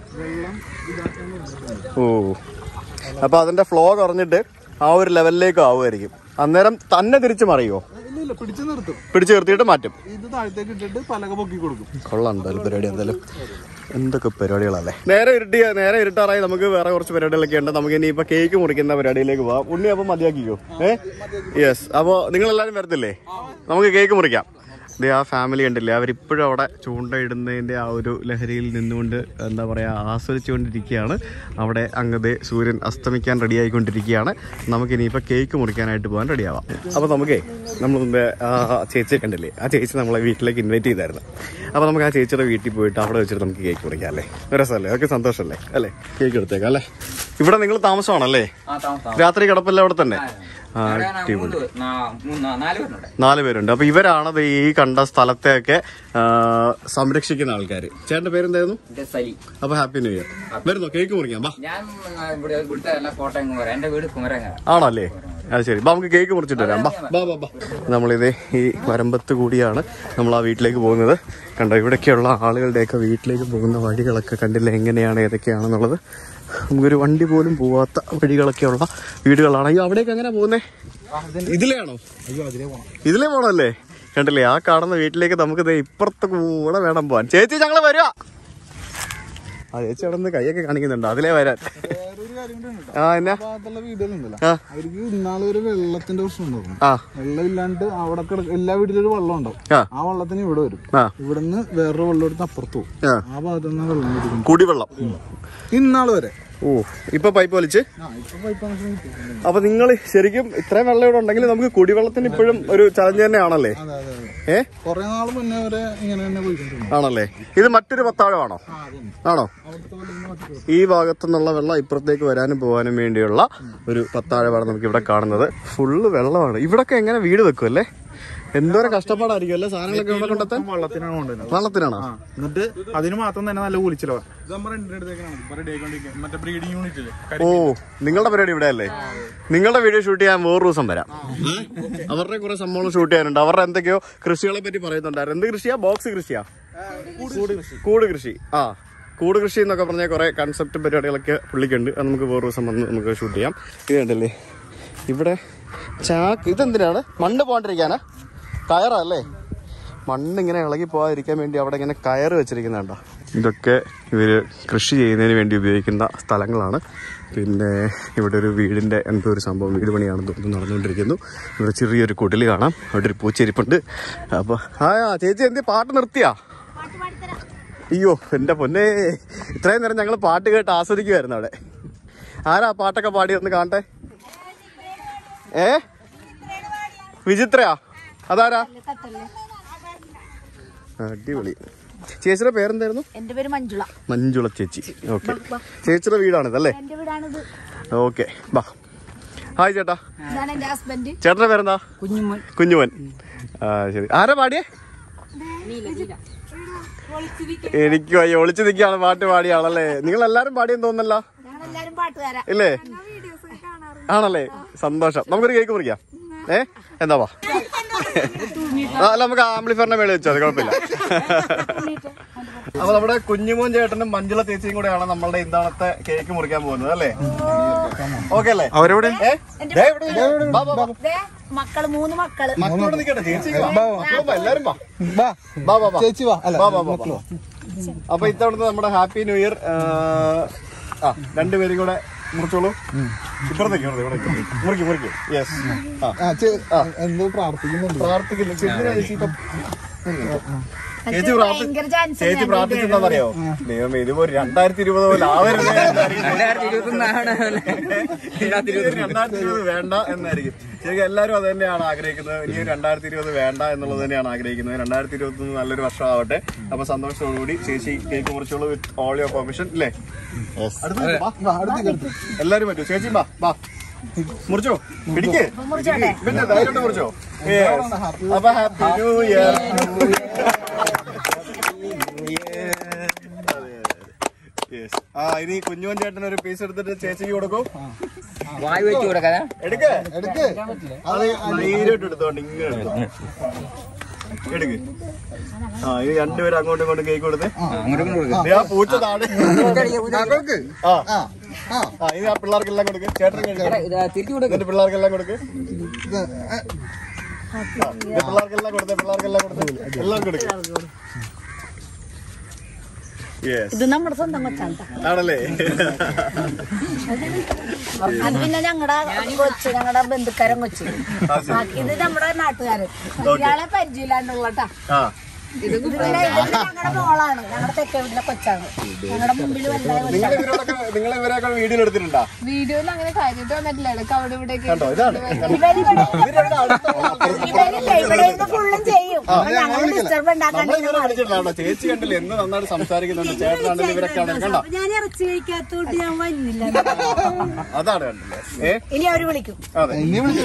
ഓ അപ്പൊ അതിന്റെ ഫ്ലോ കുറഞ്ഞിട്ട് ആ ഒരു ലെവലിലേക്ക് ആവുമായിരിക്കും അന്നേരം തന്നെ തിരിച്ചു മറിയോ ഇല്ല ഇല്ല പിടിച്ചു നിർത്തും പിടിച്ചു നിർത്തിയിട്ട് മാറ്റും ഇത് താഴത്തേക്ക് ഇട്ടിട്ട് പലക പൊക്കി കൊടുക്കും കൊള്ളാം എന്തായാലും പരിപാടി എന്തായാലും എന്തൊക്കെ പരിപാടികളല്ലേ നേരെ ഇരുട്ടിയ നേരെ ഇരുട്ടാറായി നമുക്ക് വേറെ കുറച്ച് പരിപാടികളൊക്കെ ഉണ്ട് നമുക്ക് ഇനി ഇപ്പൊ കേക്ക് മുറിക്കുന്ന പരിപാടിയിലേക്ക് പോവാം ഉണ്ണി അപ്പം മതിയാക്കിക്കോ ഏ യെസ് അപ്പോ നിങ്ങൾ എല്ലാവരും വരത്തില്ലേ നമുക്ക് കേക്ക് മുറിക്കാം ദേ ആ ഫാമിലി ഉണ്ടല്ലേ അവരിപ്പോഴും അവിടെ ചൂണ്ടയിടുന്നതിൻ്റെ ആ ഒരു ലഹരിയിൽ നിന്നുകൊണ്ട് എന്താ പറയുക ആസ്വദിച്ചുകൊണ്ടിരിക്കുകയാണ് അവിടെ അങ്ങതെ സൂര്യൻ അസ്തമിക്കാൻ റെഡി ആയിക്കൊണ്ടിരിക്കുകയാണ് നമുക്ക് ഇനിയിപ്പോൾ കേക്ക് മുറിക്കാനായിട്ട് പോകാൻ റെഡിയാവാം അപ്പോൾ നമുക്കേ നമ്മൾ മുമ്പേ ആ ചേച്ചിയെ കണ്ടില്ലേ ആ ചേച്ചി നമ്മളെ വീട്ടിലേക്ക് ഇൻവൈറ്റ് ചെയ്തായിരുന്നു അപ്പോൾ നമുക്ക് ആ ചേച്ചിയുടെ വീട്ടിൽ പോയിട്ട് അവിടെ വെച്ചിട്ട് നമുക്ക് കേക്ക് മുറിക്കാം അല്ലേ രസമല്ലേ അതൊക്കെ സന്തോഷമല്ലേ അല്ലേ കേക്ക് എടുത്തേക്കാം അല്ലേ ഇവിടെ നിങ്ങൾ താമസമാണല്ലേ ആ താമസം രാത്രി കിടപ്പല്ല അവിടെ തന്നെ ആ അവിടെ ഞാൻ അടിപൊളി മൂന്ന് പേര്, നാ- മൂന്ന് നാ- നാല് പേരുണ്ട് നാല് പേരുണ്ട് അപ്പൊ ഇവരാണ് ദേ ഈ കണ്ട സ്ഥലത്തെയൊക്കെ ആ, സംരക്ഷിക്കുന്ന ആൾക്കാർ ചേട്ടന്റെ പേരെന്തായിരുന്നു എന്റെ സലി അപ്പൊ ഹാപ്പി ന്യൂ ഇയർ വരുന്നോ കേക്ക് മുറിക്കാം വാ ഞാൻ ആ, ഇവിടെ ഇവിടുത്തെ അല്ല കോട്ടയം കുമര എന്റെ വീട് കുമരങ്ങ ആണല്ലേ അത് ശരി ബാ നമുക്ക് കേക്ക് മുറിച്ചിട്ട് വരാം ബാ ബാ ബാ ബാ നമ്മളിത് ഈ വരമ്പത്ത് കൂടിയാണ് നമ്മൾ ആ വീട്ടിലേക്ക് പോകുന്നത് കണ്ടോ ഇവിടെയൊക്കെയുള്ള ആളുകളുടെയൊക്കെ വീട്ടിലേക്ക് പോകുന്ന വഴികളൊക്കെ കണ്ടില്ല എങ്ങനെയാണ് ഏതൊക്കെയാണെന്നുള്ളത് നമുക്കൊരു വണ്ടി പോലും പോവാത്ത വഴികളൊക്കെയുള്ള വീടുകളാണ് അയ്യോ അവിടേക്ക് എങ്ങനെ പോകുന്നേ ഇതിലെയാണോ അയ്യോ അതിലേ പോണം ഇതിലേ പോണല്ലേ കണ്ടില്ലേ ആ കാണുന്ന വീട്ടിലേക്ക് നമുക്ക് ദേ ഇപ്പുറത്ത് കൂടെ വേണം പോവാൻ ചേച്ചി ഞങ്ങള് വരുവാ ആ ചേച്ചി അവിടെ നിന്ന് കൈയൊക്കെ കാണിക്കുന്നുണ്ട് അതിലേ വരാൻ വേറൊരു കാര്യം കൂടി ഉണ്ട് ആ എന്നാ ഭാഗത്തുള്ള വീടുകളുണ്ടല്ലോ ആ. അവർക്ക് ഇന്നാളെ ഒരു വെള്ളത്തിന്റെ പ്രശ്നം ഉണ്ടാവും ആ വെള്ളം ഇല്ലാണ്ട് അവിടെ കിട എല്ലാ വീട്ടിലും ഒരു വെള്ളം ഉണ്ടാവും ആ. ആ വെള്ളത്തിന് ഇവിടെ വരും ആ ഇവിടുന്ന് വേറൊരു വെള്ളം എടുത്ത് അപ്പുറത്ത് പോകും ആ ആ ഭാഗത്തു നിന്ന് വെള്ളം കുടിക്കും കുടിവെള്ളം ഇന്നാള് വരെ ഓ ഇപ്പൊ പൈപ്പ് വലിച്ച് ആ ഇപ്പൊ പൈപ്പ് കണക്ഷൻ കിട്ടും അപ്പൊ നിങ്ങൾ ശരിക്കും ഇത്രയും വെള്ളം ഇവിടെ ഉണ്ടെങ്കിൽ നമുക്ക് കുടിവെള്ളത്തിന് ഇപ്പോഴും ഒരു ചലഞ്ച് തന്നെയാണല്ലേ അതെ അതെ അതെ ഏ കൊറേ നാള് മുന്നേ വരെ ഇങ്ങനെ തന്നെ പോയിക്കൊണ്ടിരുന്നു ആണല്ലേ ഇത് മറ്റൊരു പത്താഴമാണോ ആ അതന്നെ ആണോ അവിടുത്തെ വെള്ളം ഇങ്ങനെ മാറ്റി കൊടുക്കും. ഈ ഭാഗത്തു നിന്നുള്ള വെള്ളം ഇപ്പുറത്തേക്ക് വരാനും പോകാനും വേണ്ടിയുള്ള ഒരു പത്താഴമാണ് നമുക്ക് ഇവിടെ കാണുന്നത് ഫുള്ള് വെള്ളമാണ് ഇവിടൊക്കെ എങ്ങനെ വീട് വെക്കും അല്ലേ എന്തോരം കഷ്ടപ്പാടായിരിക്കും അല്ലേ സാധനങ്ങളൊക്കെ ഇവിടെ കൊണ്ടെത്താൻ വള്ളത്തിനാണ് കൊണ്ടുവരുന്നത് വെള്ളത്തിനാണോ എന്നിട്ട് അതിന് മാത്രം തന്നെ നല്ല കൂലിച്ചലോ മറ്റേ ബ്രീഡിംഗ് യൂണിറ്റ് ഇല്ലേ ഓ നിങ്ങളുടെ പരിപാടി ഇവിടെ അല്ലേ നിങ്ങളുടെ വീഡിയോ ഷൂട്ട് ചെയ്യാൻ വേറൊരു ദിവസം വരാം അവരുടെ കുറെ സംഭവങ്ങൾ ഷൂട്ട് ചെയ്യാനുണ്ട് അവരുടെ എന്തൊക്കെയോ കൃഷികളെ പറ്റി പറയുന്നുണ്ടായിരുന്നു എന്ത് കൃഷിയാ ബോക്സ് കൃഷിയാ കൂട് കൃഷി ആ കൂട് കൃഷി എന്നൊക്കെ പറഞ്ഞ കുറെ കൺസെപ്റ്റ് പരിപാടികളൊക്കെ പുള്ളിക്കുണ്ട് അത് നമുക്ക് വേറൊരു ദിവസം വന്ന് നമുക്ക് ഷൂട്ട് ചെയ്യാം ഇത് കണ്ടല്ലേ ഇവിടെ ചാക്ക് ഇതെന്തിനാണ് മണ്ണ് പോകാണ്ടിരിക്കാനാ കയറാ അല്ലേ മണ്ണ് ഇങ്ങനെ ഇളകി പോകാതിരിക്കാൻ വേണ്ടി അവിടെ ഇങ്ങനെ കയറ് വെച്ചിരിക്കുന്നുണ്ടോ ഇതൊക്കെ ഇവര് കൃഷി ചെയ്യുന്നതിന് വേണ്ടി ഉപയോഗിക്കുന്ന സ്ഥലങ്ങളാണ് പിന്നെ ഇവിടെ ഒരു വീടിന്റെ എന്തോ ഒരു സംഭവം വീട് പണിയാണെന്ന് തോന്നുന്നു നടന്നുകൊണ്ടിരിക്കുന്നു ഇവിടെ ചെറിയൊരു കുടിൽ കാണാം അവിടെ ഒരു പൂച്ചെരിപ്പുണ്ട് അപ്പൊ ആ ചേച്ചി എന്തി പാട്ട് നിർത്തിയാ അയ്യോ എന്റെ പൊന്നെ ഇത്രയും നേരം ഞങ്ങൾ പാട്ട് കേട്ട് ആസ്വദിക്കുമായിരുന്നു അവിടെ ആരാ പാട്ടൊക്കെ പാടി ഒന്ന് കാണട്ടെ ഏ വിചിത്രയാ അതാരാ അടിപൊളി ചേച്ചിയുടെ പേരെന്തായിരുന്നു എന്റെ പേര് മഞ്ജുള മഞ്ജുള ചേച്ചി ഓക്കെ ചേച്ചിയുടെ വീടാണിതല്ലേ എന്റെ വീടാണിത് ഓക്കെ ബാ ഹായ് ചേട്ടാ ഇതാണ് എന്റെ ഹസ്ബൻഡ് ചേട്ടന്റെ പേരെന്താ കുഞ്ഞുമോൻ കുഞ്ഞുമൻ ആ ശരി ആരാ പാടിയേ എനിക്ക് വയ്യ ഒളിച്ചു നിൽക്കുകയാണ് പാട്ട് പാടിയ ആളല്ലേ നിങ്ങൾ എല്ലാരും പാടിയെന്ന് തോന്നല്ല ഞങ്ങളെല്ലാരും പാട്ടുകാരാ ഇല്ലേ ആണല്ലേ സന്തോഷം നമുക്കൊരു കേക്ക് മുറിക്കാം ഏ എന്താ വാ ആ, അല്ല നമുക്ക് ആംബ്ലിഫറിന്റെ മേളിൽ വെച്ചോ അത് കുഴപ്പമില്ല അപ്പൊ നമ്മുടെ കുഞ്ഞുമോൻ ചേട്ടനും മഞ്ജുള ചേച്ചിയും കൂടെയാണ് നമ്മളുടെ ഇന്നാളത്തെ കേക്ക് മുറിക്കാൻ പോകുന്നത് അല്ലേ ഓക്കെ അല്ലേ അവരെവിടെ ഏ? ദേ ഇവിടെ നിൽക്ക്. വാ, വാ, വാ. ദേ, മക്കള് മൂന്ന് മക്കള് മക്കളോട് നിൽക്കട്ടെ ചേച്ചി വാ. മക്കളും വാ, എല്ലാരും വാ വാ വാ വാ വാ ചേച്ചി വാ അല്ല വാ, വാ, വാ, വാ. അപ്പൊ ഇത്തവണത്തെ നമ്മുടെ ഹാപ്പി ന്യൂ ഇയർ ആ രണ്ടുപേരും കൂടെ മുറിച്ചോളൂ ഇപ്പുറത്തേക്ക് ഇവിടെ ഇവിടെ മുറിക്കും മുറിക്കും യെസ് ആ ആ ചേ- എന്തോ പ്രാർത്ഥിക്കുന്നുണ്ട് പ്രാർത്ഥിക്കുന്നു ചെന്തിനാ ചേച്ചി ഇപ്പം ചേച്ചി പ്രാർത്ഥി ഭയങ്കര chance ചേച്ചി ഞാൻ പ്രാർത്ഥിച്ചെന്നറിയോ ദൈവം ഇതുപോലെ രണ്ടായിരത്തി ഇരുപത് പോലെ ആവരുത് എന്നായിരിക്കും. രണ്ടായിരത്തി ഇരുപത്തൊന്നാണ് ഇതൊരു രണ്ടായിരത്തി ഇരുപത് വേണ്ട എന്നായിരിക്കും ശരിക്കും എല്ലാവരും അത് തന്നെയാണ് ആഗ്രഹിക്കുന്നത് ഇനി രണ്ടായിരത്തി ഇരുപത് വേണ്ട എന്നുള്ളത് തന്നെയാണ് ആഗ്രഹിക്കുന്നത് രണ്ടായിരത്തി ഇരുപത്തി ഒന്ന് നല്ലൊരു വർഷം ആവട്ടെ അപ്പൊ സന്തോഷത്തോടുകൂടി ചേച്ചി കേക്ക് മുറിച്ചോളൂ വിത്ത് ഓൾ യുവർ പെർമിഷൻ അല്ലേ അടുത്ത് വാ. എല്ലാരും പറ്റൂ ചേച്ചി വാ വാ മുറിച്ചോ പിടിക്ക് മുറിച്ചോട്ടെ? പിന്നെ ധൈര്യമായിട്ട് മുറിച്ചോ Yes. അപ്പൊ ഹാപ്പി ന്യൂ ഇയർ ആ ഇനി കുഞ്ഞുവൻ ചേട്ടൻ ഒരു പീസ് എടുത്തിട്ട് ചേച്ചിക്ക് കൊടുക്കൂ വായു വെച്ച് കൊടുക്കാതെ എടുക്ക് എടുക്ക് അത് ധൈര്യമായിട്ട് എടുത്തോണ്ട് ഇങ്ങനെ എടുത്തോ എടുക്ക് ആ ഇനി രണ്ടുപേരും അങ്ങോട്ടും ഇങ്ങോട്ടും കേക്ക് കൊടുത്ത് അങ്ങോട്ടും കൊടുക്കും ദേ ആ പൂച്ച താഴെ ആ ആ ഇനി ആ പിള്ളേർക്കെല്ലാം കൊടുക്ക് ചേട്ടൻ തിരിച്ചു കൊടുക്കും എന്നിട്ട് പിള്ളേർക്കെല്ലാം കൊടുക്ക് ആ, ദേ പിള്ളേർക്കെല്ലാം കൊടുത്തേ പിള്ളേർക്കെല്ലാം കൊടുത്തേ എല്ലാവർക്കും കൊടുക്ക് യെസ് ഇത് നമ്മുടെ സ്വന്തം കൊച്ചാണ് ട്ടോ. ആണല്ലേ അത് പിന്നെ ഞങ്ങളുടെ കൊച്ച് ഞങ്ങളുടെ ബന്ധുക്കാരൻ കൊച്ച് ബാക്കി ഇത് നമ്മുടെ നാട്ടുകാരൻ ഇയാളെ പരിചയമില്ലാണ്ടുള്ള ട്ടാ. ആ ഇത് പിന്നെ ഇത് ഞങ്ങളുടെ മോളാണ് ഞങ്ങളുടെ തെക്കേ വീട്ടിലെ കൊച്ചാണ് ഞങ്ങളുടെ മുമ്പിൽ വലുതായ നിങ്ങൾ കൊച്ചാണ് ഇവരോടൊക്കെ നിങ്ങൾ ഇവരെയൊക്കെ വീഡിയോ എടുത്തിട്ടുണ്ടോ വീഡിയോയിൽ അങ്ങനെ കാര്യമായിട്ട് വന്നിട്ടില്ല ഇടയ്ക്ക് അവിടെ ഇവിടെ കണ്ടോ ഇതാണ് ഇവരിവിടെ ഇവരുടെ അടുത്തുള്ള ആൾക്കാർ ഇവരില്ലേ ഇവിടെ ഇരുന്ന് ഫുള്ളും ചെയ്യും അപ്പൊ ഞങ്ങൾ ഡിസ്റ്റർബ് ഉണ്ടാക്കാൻ നമ്മളിങ്ങനെ വിളിച്ചിട്ടില്ല ചേച്ചി കണ്ടില്ല എന്ന് നന്നായിട്ട് സംസാരിക്കുന്നുണ്ട് ചേട്ടനാണെങ്കിലും ഇവരൊക്കെ ആണ് കണ്ടോ ഞാൻ ഇറച്ചി കഴിക്കാത്തോട്ട് ഞാൻ വന്നില്ല അതാണ് കണ്ടില്ലേ ഏ ഇനി അവര് വിളിക്കും അതെ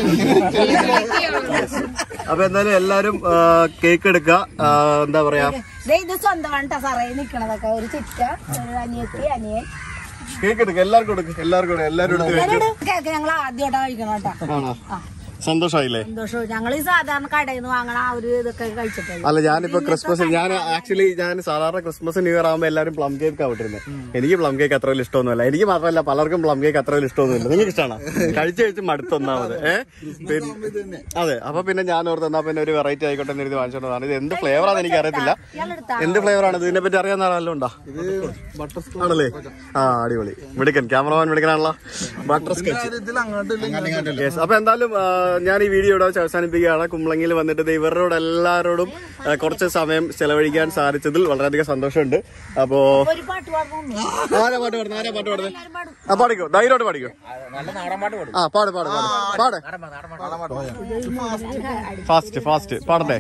അപ്പൊ എന്തായാലും എല്ലാരും കേക്ക് എടുക്കുക ആ, എന്താ പറയാ ദേ ഇത് സ്വന്തമാണ് ട്ടോ സാറേ നിക്കണതൊക്കെ ഒരു ചിറ്റ ഒരു അനിയത്തി അനിയൻ കേക്ക് എടുക്കുക എല്ലാവർക്കും കൊടുക്കുക എല്ലാവർക്കും കൊടുക്കുക എല്ലാവരും എടുത്ത് കഴിച്ചു ഞാനിവിടെ കേക്ക് ഞങ്ങൾ ആദ്യമായിട്ടാ കഴിക്കണം കേട്ടോ ആണോ സന്തോഷമായില്ലേ സന്തോഷവും ഞങ്ങൾ ഈ സാധാരണ കടയിൽ നിന്ന് വാങ്ങണ ആ ഒരു ഇതൊക്കെ കഴിച്ചിട്ടുള്ളൂ അല്ല ഞാനിപ്പോ ക്രിസ്മസ് ഞാൻ ആക്ച്വലി ഞാൻ സാധാരണ ക്രിസ്മസ് ന്യൂ ഇയർ ആകുമ്പോൾ എല്ലാവരും പ്ലം കേക്ക് ആവിട്ടിരുന്നത് എനിക്ക് പ്ലം കേക്ക് അത്ര വലിയ ഇഷ്ടമൊന്നുമല്ല എനിക്ക് മാത്രമല്ല പലർക്കും പ്ലം കേക്ക് അത്ര വലിയ ഇഷ്ടമൊന്നുമില്ല നിങ്ങൾക്ക് ഇഷ്ടമാണോ കഴിച്ച് കഴിച്ച് മടുത്തൊന്നാമത് ഏഹ് പിന്നെ അതെ അപ്പൊ പിന്നെ ഞാൻ ഓർത്ത് എന്നാ പിന്നെ ഒരു വെറൈറ്റി ആയിക്കോട്ടെ എന്ന് എഴുതി വാങ്ങിച്ചോണ്ടാണ് ഇത് എന്ത് ഫ്ലേവർ ആണെന്ന് എനിക്ക് അറിയത്തില്ല ഇയാളെടുത്താ എന്ത് ഫ്ലേവർ ആണ് ഇതിനെ പറ്റി അറിയാൻ ആരല്ലോ ഉണ്ടോ ആണല്ലേ ആ അടിപൊളി മിടുക്കൻ ക്യാമറമാൻ മിടുക്കനാണല്ലോ ബട്ടർ സ്കെച്ച് ഇതിൽ അങ്ങോട്ട് യെസ് അപ്പൊ എന്തായാലും ആ, ഞാൻ ഈ വീഡിയോ ഇവിടെ വെച്ച് അവസാനിപ്പിക്കുകയാണ് കുമ്പളങ്ങിൽ വന്നിട്ട് ദേ ഇവരോട് എല്ലാവരോടും ആ, കുറച്ച് സമയം ചെലവഴിക്കാൻ സാധിച്ചതിൽ വളരെയധികം സന്തോഷമുണ്ട് അപ്പോ ഒരു പാട്ട് പാടുന്നു ആരാ പാട്ട് പാടുന്നത് ആരാ പാട്ട് പാടുന്നത് ആ പാടിക്കോ ധൈര്യമായിട്ട് പാടിക്കോ നല്ല നാടൻ പാട്ട് കൊടുക്കും ആ പാട് പാട് പാട് പാട് ഫാസ്റ്റ് ഫാസ്റ്റ് പാടണ്ടേ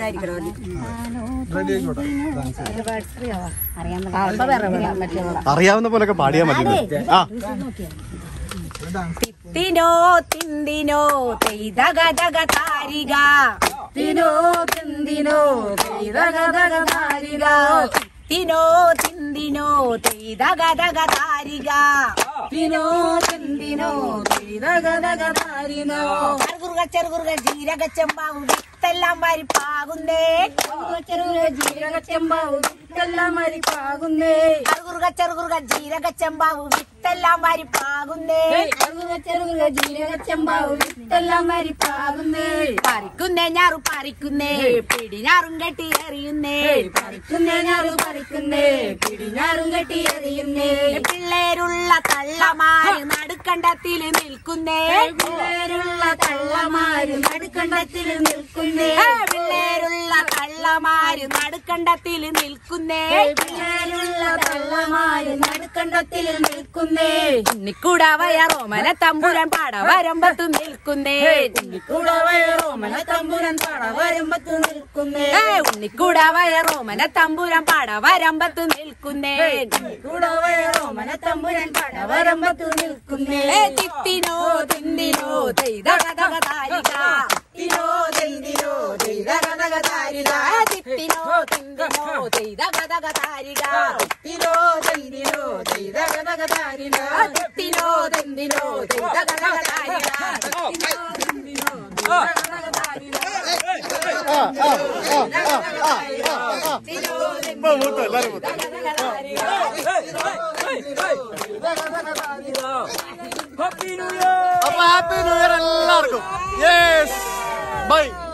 അറിയാവുന്ന പോലൊക്കെ പാടിയാ മതി ഇന്ന്. ആ തിനോ തിന്തിനോ തെയ്തകതക താരിക തിനോ തിന്തിനോ തെയ്തകതക താരിക തിനോ തിന്തിനോ തെയ്തകതക താരിക തിനോ തിന്തിനോ തെയ്തകതക താരിക ചെറുകുറുക ചെറുകുറുക ജീരക ചെമ്പാവും വിത്തെല്ലാം വരിപ്പാകുന്നേ ചെറുകുറുക ജീരക ചെമ്പാവും വിത്തെല്ലാം വരിപ്പാകുന്നേ ചെറുകുറുക ചെറുകുറുക ജീരക ചെമ്പാവും വിത്തെല്ലാം വരിപ്പാകുന്നേ ചെറുകുറുക ചെറുകുറുക ജീരക ചെമ്പാവും വിത്തെല്ലാം വരിപ്പാകുന്നേ പറിക്കുന്നേ ഞാറു പറിക്കുന്നേ പിടിഞ്ഞാറും കെട്ടി എറിയുന്നേ പറിക്കുന്നേ ഞാറു പറിക്കുന്നേ പിടിഞ്ഞാറും കെട്ടി എറിയുന്നേ പിള്ളേരുള്ള തള്ളമാര് നടുക്കണ്ടത്തിൽ നിൽക്കുന്നേ പിള്ളേരുള്ള തള്ളമാര് നടുക്കണ്ടത്തിൽ നിൽക്കുന്നേ പിള്ളേരുള്ള തള്ളമാര് നടുക്കണ്ടത്തിൽ നിൽക്കുന്നേ പിള്ളേരുള്ള തള്ളമാര് നടുക്കണ്ടത്തിൽ നിൽക്കുന്നേ ഉണ്ണിക്കൂടാവയ റോമന തമ്പുരാൻ പാടവരമ്പത്ത് നിൽക്കുന്നേ ഉണ്ണിക്കൂടാവയ റോമന തമ്പുരാൻ പാടവരമ്പത്ത് നിൽക്കുന്നേ ഉണ്ണിക്കൂടാവയ റോമന തമ്പുരാൻ പാടവരമ്പത്ത് നിൽക്കുന്നേ ഉണ്ണിക്കൂടാവയ റോമന തമ്പുരാൻ പാടവരമ്പത്ത് നിൽക്കുന്നേ തിത്തിനോ തിന്തിനോ തെയ്തക താരിക തിനോ തിന്തിനോ തെയ്തക താരിക തിത്തിനോ തിന്തിനോ തെയ്തക താരിക തിനോ തിന്തിനോ തെയ്തക താരിക തിത്തിനോ തിന്തിനോ തെയ്തക താരിക തിത്തിനോ തിന്തിനോ തെയ്തക താരിക ഇപ്പൊ മൂത്തു, എല്ലാരും മൂത്തു. അപ്പൊ ഹാപ്പി ന്യൂ ഇയർ എല്ലാവർക്കും യെസ് ബൈ